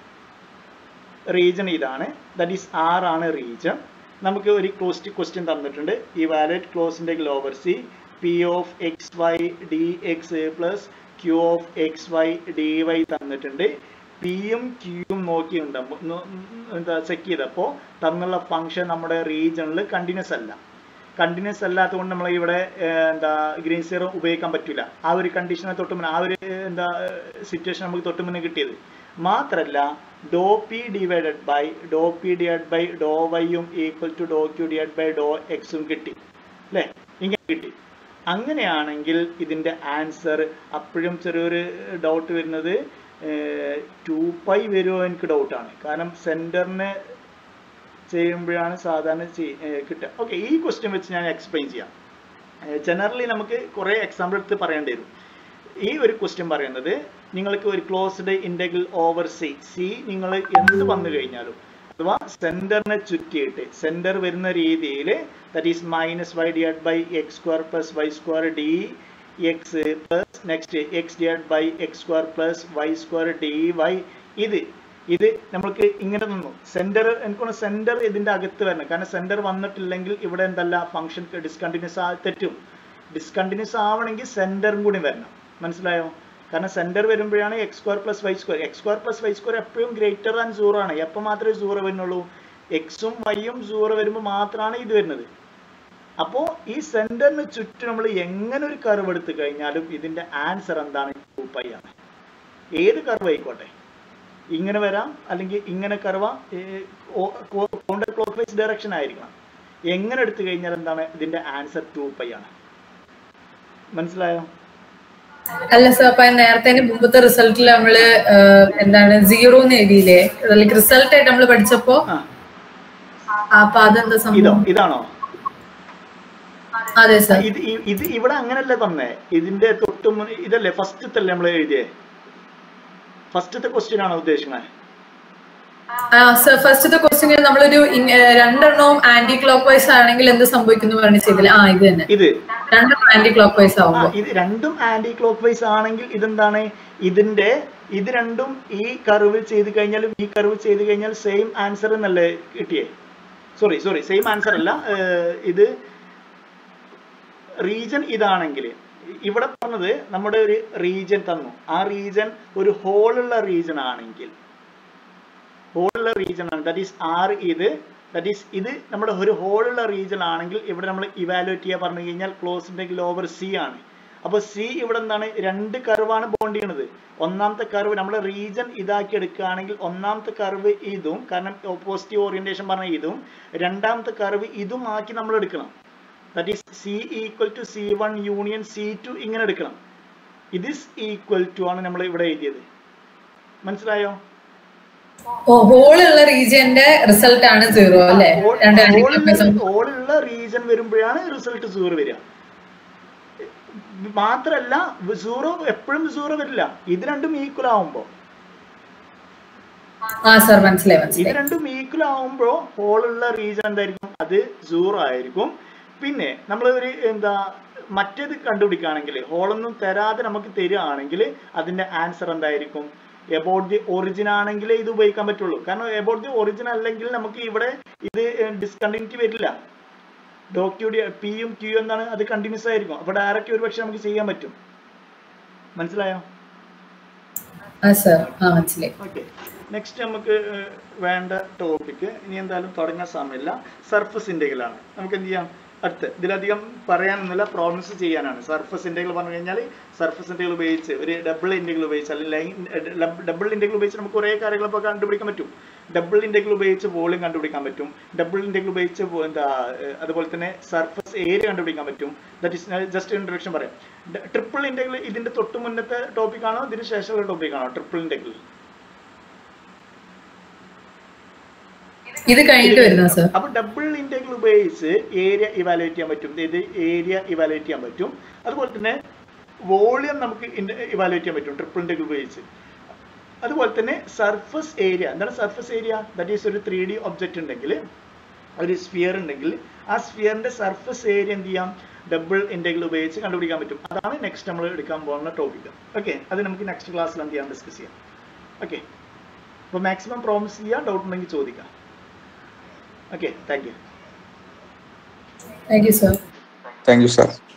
റീജൻ ഇതാണ് ദാറ്റ് ഈസ് ആർ ആണ് റീജൻ നമുക്ക് ഒരു ക്ലോസ്റ്റ് ക്വസ്റ്റ്യൻ തന്നിട്ടുണ്ട് ഈ വാലറ്റ് ക്ലോസിന്റെ ഗ്ലോബർ c P of X Y D X plus Q of X Y D y തന്നിട്ടുണ്ട് പിയും ക്യൂയും നോക്കിയുണ്ട് എന്താ ചെക്ക് ചെയ്തപ്പോൾ തന്നുള്ള ഫംഗ്ഷൻ നമ്മുടെ റീജണിൽ കണ്ടിന്യൂസ് അല്ല കണ്ടിന്യൂസ് അല്ലാത്തതുകൊണ്ട് നമ്മൾ ഇവിടെ ഏർ, എന്താ ഗ്രീൻ സീറോ ഉപയോഗിക്കാൻ പറ്റില്ല ആ ഒരു കണ്ടീഷനെ തൊട്ട് മുന്നേ ആ ഒരു ഏർ, എന്താ സിറ്റുവേഷൻ നമുക്ക് തൊട്ട് മുന്നേ കിട്ടിയത് മാത്രല്ല ഡോ പി ഡിവൈഡഡ് ബൈ ഡോ പി ഡിവൈഡ് ബൈ ഡോ വൈയും equal to Dr Q divide by ഡോ എക്സും കിട്ടി അല്ലേ ഇങ്ങനെ കിട്ടി അങ്ങനെയാണെങ്കിൽ ഇതിന്റെ ആൻസർ അപ്പോഴും ചെറിയൊരു ഡൗട്ട് വരുന്നത് ടു പൈ വരുമോ എനിക്ക് ഡൗട്ടാണ് കാരണം സെന്ററിന് ചെയ്യുമ്പോഴാണ് സാധാരണ ചെയ്- ഏർ കിട്ടുക ഓക്കെ ഈ ക്വസ്റ്റ്യൻ വെച്ച് ഞാൻ എക്സ്പ്ലെയിൻ ചെയ്യാം ജനറലി നമുക്ക് കുറേ എക്സാമ്പിൾ എടുത്ത് പറയേണ്ടി വരും ഈ ഒരു ക്വസ്റ്റ്യൻ പറയുന്നത് നിങ്ങൾക്ക് ഒരു closed integral over c c നിങ്ങൾ എന്ത് വന്നു കഴിഞ്ഞാലും അഥവാ സെന്ററിനെ ചുറ്റിയിട്ട് സെന്റർ വരുന്ന രീതിയിൽ that is minus Y divide by X square plus Y square D X plus next x divide by X square plus Y square D Y ഇത് ഇത് നമ്മൾക്ക് ഇങ്ങനെ തന്നു സെന്റർ എനിക്കൊന്ന് സെന്റർ ഇതിന്റെ അകത്ത് വരണം കാരണം സെന്റർ വന്നിട്ടില്ലെങ്കിൽ ഇവിടെ എന്തല്ല ഫംഗ്ഷൻ ഡിസ്കണ്ടിന്യൂസ് ആ തെറ്റും ഡിസ്കണ്ടിന്യൂസ് ആവണമെങ്കിൽ സെന്ററും കൂടി വരണം മനസ്സിലായോ കാരണം സെന്റർ വരുമ്പോഴാണ് x square plus Y square x square plus Y square എപ്പോഴും ഗ്രേറ്റർ ദാൻ സീറോ ആണ് എപ്പോൾ മാത്രമേ സീറോ വരുന്നുള്ളൂ എക്സും വൈയും സീറോ വരുമ്പോൾ മാത്രമാണ് ഇത് വരുന്നത് അപ്പോൾ ഈ സെന്ററിന് ചുറ്റും നമ്മൾ എങ്ങനെ ഒരു കർവ് എടുത്തു കഴിഞ്ഞാലും ഇതിന്റെ ആൻസർ എന്താണ് ടു പൈ ആണ് ഏത് കർവ് ആയിക്കോട്ടെ ഇങ്ങനെ വരാം അല്ലെങ്കിൽ ഇങ്ങനെ curve counter clock vice direction ആയിരിക്കണം എങ്ങനെ എടുത്തു കഴിഞ്ഞാൽ എന്താണ് ഇതിന്റെ ആൻസർ ടു പൈ ആണ് മനസ്സിലായോ അല്ല സർ അപ്പൊ നേരത്തെ മുമ്പത്തെ റിസൾട്ടിൽ നമ്മള് ഏഹ്, എന്താണ് സീറോ എന്ന് എഴുതിയില്ലേ ലൈക്ക് റിസൾട്ട് ആയിട്ട് നമ്മൾ പഠിച്ചപ്പോ ആ അപ്പൊ അതെന്താ ഇതോ സംഭവം ഇതാണോ അതെ സർ ഇത് ഇ- ഇത് ഇവിടെ അങ്ങനല്ല തന്നെ ഇതിന്റെ തൊട്ട് മുൻ ഇതല്ലേ ഫസ്റ്റത്തെ നമ്മൾ എഴുതിയേ ഫസ്റ്റത്തെ ക്വസ്റ്റ്യൻ ആണോ ഉദ്ദേശിക്കുന്നത് സർ ഫസ്റ്റത്തെ ക്വസ്റ്റ്യൻ നമ്മളൊരു ഇൻ- ഏഹ്, രണ്ടെണ്ണവും ആന്റി ക്ലോക്ക് വൈസ് ആണെങ്കിൽ എന്ത് സംഭവിക്കുന്നു പറഞ്ഞു ചെയ്തില്ല ആ ഇത് തന്നെ ഇത് രണ്ടെണ്ണം ആന്റി ക്ലോക്ക് വൈസ് ആ, ആവുമ്പോ ഇത് രണ്ടും ആന്റി ക്ലോക്ക് വൈസ് ആണെങ്കിൽ ഇതെന്താണ് ഇതിന്റെ ഇത് രണ്ടും ഈ കർവ് ചെയ്ത് കഴിഞ്ഞാലും ഈ കർവ് ചെയ്ത് കഴിഞ്ഞാൽ സെയിം ആൻസർ എന്നല്ലേ കിട്ടിയേ സോറി സോറി സെയിം ആൻസർ അല്ല ഏർ, ഇത് റീജൻ ഇതാണെങ്കിൽ ഇവിടെ പറഞ്ഞത് നമ്മുടെ ഒരു റീജൻ തന്നു ആ റീജൻ ഒരു ഹോളുള്ള റീജൻ ആണെങ്കിൽ ഹോളുള്ള റീജൻ ആണ് ദാറ്റ് ഈസ് ആർ ഇത് ദാറ്റ് ഈസ് ഇത് നമ്മുടെ ഒരു ഹോളുള്ള റീജിയൻ ആണെങ്കിൽ ഇവിടെ നമ്മൾ ഇവാലുവേറ്റ് ചെയ്യാൻ പറഞ്ഞു കഴിഞ്ഞാൽ ക്ലോസ് ഉണ്ടെങ്കിൽ ഓവർ സി ആണ് അപ്പോൾ സി ഇവിടെ എന്താണ് രണ്ട് കർവാണ് ബോണ്ട് ചെയ്യണത് ഒന്നാമത്തെ കർവ് നമ്മൾ റീജൻ ഇതാക്കി എടുക്കുകയാണെങ്കിൽ ഒന്നാമത്തെ കർവ് ഇതും കാരണം പോസിറ്റീവ് ഓറിയന്റേഷൻ പറഞ്ഞ ഇതും രണ്ടാമത്തെ കർവ് ഇതും ആക്കി നമ്മൾ എടുക്കണം that is c equal to c one union C two ഇങ്ങനെ എടുക്കണം ഇത് ഈക്വൽ ടു ആണ് നമ്മൾ ഇവിടെ എഴുതിയത് മനസ്സിലായോ ഓ ഹോളുള്ള റീജിയന്റെ റിസൾട്ട് ആണ് സീറോ അല്ലെ രണ്ട് രണ്ട് ഹോളുള്ള റീജൻ വരുമ്പോഴാണ് റിസൾട്ട് സീറോ വരിക മാത്രല്ല സീറോ എപ്പോഴും സീറോ വരില്ല ഇത് രണ്ടും ഈക്വൽ ആവുമ്പോ ആ സർ മനസ്സിലായി ഇത് മനസ്സിലായി രണ്ടും ഈക്വൽ ആവുമ്പോ ഹോളുള്ള റീജൻ എന്തായിരിക്കും അത് സീറോ ആയിരിക്കും പിന്നെ നമ്മൾ ഒരു എന്താ മറ്റേത് കണ്ടുപിടിക്കുകയാണെങ്കിൽ ഹോളൊന്നും തരാതെ നമുക്ക് തരികയാണെങ്കിൽ അതിന്റെ ആൻസർ എന്തായിരിക്കും എബൌട്ട് ദി ഒറിജിൻ ആണെങ്കിലേ ഇത് ഉപയോഗിക്കാൻ പറ്റുള്ളൂ കാരണം എബൌട്ട് ദി ഒറിജിൻ അല്ലെങ്കിൽ നമുക്ക് ഇവിടെ ഇത് ഡിസ്കണ്ടിന്യൂറ്റി വരില്ല ഡോക്യൂടി പിയും ക്യൂ എന്താണ് അത് കണ്ടിന്യൂസ് ആയിരിക്കും അപ്പൊ ഡയറക്റ്റ് ഒരു പക്ഷെ നമുക്ക് ചെയ്യാൻ പറ്റും മനസ്സിലായോ ആ സർ ആ മനസ്സിലായി ഓക്കെ നെക്സ്റ്റ് നമുക്ക് ഏഹ്, വേണ്ട ടോപ്പിക്ക് ഇനി എന്തായാലും തുടങ്ങാൻ സമയമില്ല സർഫസ് ഇൻറ്റഗ്രലാണ് നമുക്ക് എന്ത് ചെയ്യാം അടുത്ത് ഇതിലധികം പറയാനൊന്നുമില്ല പ്രോമിസ് ചെയ്യാനാണ് സർഫസ് ഇൻറ്റഗ്രൽ പറഞ്ഞു കഴിഞ്ഞാൽ സർഫസ് ഇൻറ്റഗ്രൽ ഉപയോഗിച്ച് ഒരു ഡബിൾ ഇൻറ്റഗ്രൽ ഉപയോഗിച്ച് അല്ലെങ്കിൽ ലൈൻ ഡബിൾ ഇൻറ്റഗ്രൽ ഉപയോഗിച്ച് നമുക്ക് കുറേ കാര്യങ്ങളൊക്കെ കണ്ടുപിടിക്കാൻ പറ്റും ഡബിൾ ഇൻറ്റഗ്രൽ ഉപയോഗിച്ച് വോളിയം കണ്ടുപിടിക്കാൻ പറ്റും ഡബിൾ ഇൻറ്റഗ്രൽ ഉപയോഗിച്ച് വോ- എന്താ ഏഹ്, അതുപോലെ തന്നെ സർഫസ് ഏരിയ കണ്ടുപിടിക്കാൻ പറ്റും ദാറ്റ് ഇസ് ജസ്റ്റ് ഇൻട്രഡക്ഷൻ പറയാം ട്രിപ്പിൾ ഇൻറ്റഗ്രൽ ഇതിന്റെ തൊട്ട് മുന്നത്തെ ടോപ്പിക്കാണോ ഇതിന് ശേഷമുള്ള ടോപ്പിക്കാണോ ട്രിപ്പിൾ ഇൻറ്റഗ്രൽ ഇത് കഴിഞ്ഞിട്ട് വരുന്ന സർ അപ്പൊ ഡബിൾ ഇന്റഗ്രൽ ഉപയോഗിച്ച് ഏരിയ ഇവാലുവേറ്റ് ചെയ്യാൻ പറ്റും ഇത് ഏരിയ ഇവാലുവേറ്റ് ചെയ്യാൻ പറ്റും അതുപോലെ തന്നെ വോളിയം നമുക്ക് ഇവാലുവേറ്റ് ചെയ്യാൻ പറ്റും ട്രിപ്പിൾ ഇന്റഗ്രൽ ഉപയോഗിച്ച് അതുപോലെ തന്നെ സർഫസ് ഏരിയ എന്താണ് സർഫസ് ഏരിയ ദാറ്റ് ഈസ് ഒരു ത്രീ ഡി ഒബ്ജക്റ്റ് ഉണ്ടെങ്കിൽ ഒരു സ്ഫിയർ ഉണ്ടെങ്കിൽ ആ സ്ഫിയറിന്റെ സർഫസ് ഏരിയ എന്ത് ചെയ്യാം ഡബിൾ ഇന്റഗ്രൽ ഉപയോഗിച്ച് കണ്ടുപിടിക്കാൻ പറ്റും അതാണ് നെക്സ്റ്റ് നമ്മൾ എടുക്കാൻ പോകുന്ന ടോപ്പിക് ഓക്കെ അത് നമുക്ക് നെക്സ്റ്റ് ക്ലാസ്സിൽ എന്ത് ചെയ്യാം ഡിസ്കസ് ചെയ്യാം ഓക്കെ അപ്പോൾ മാക്സിമം പ്രോമിസ് ചെയ്യാം ഡൗട്ട് ഉണ്ടെങ്കിൽ ചോദിക്കാം okay thank you thank you sir thank you sir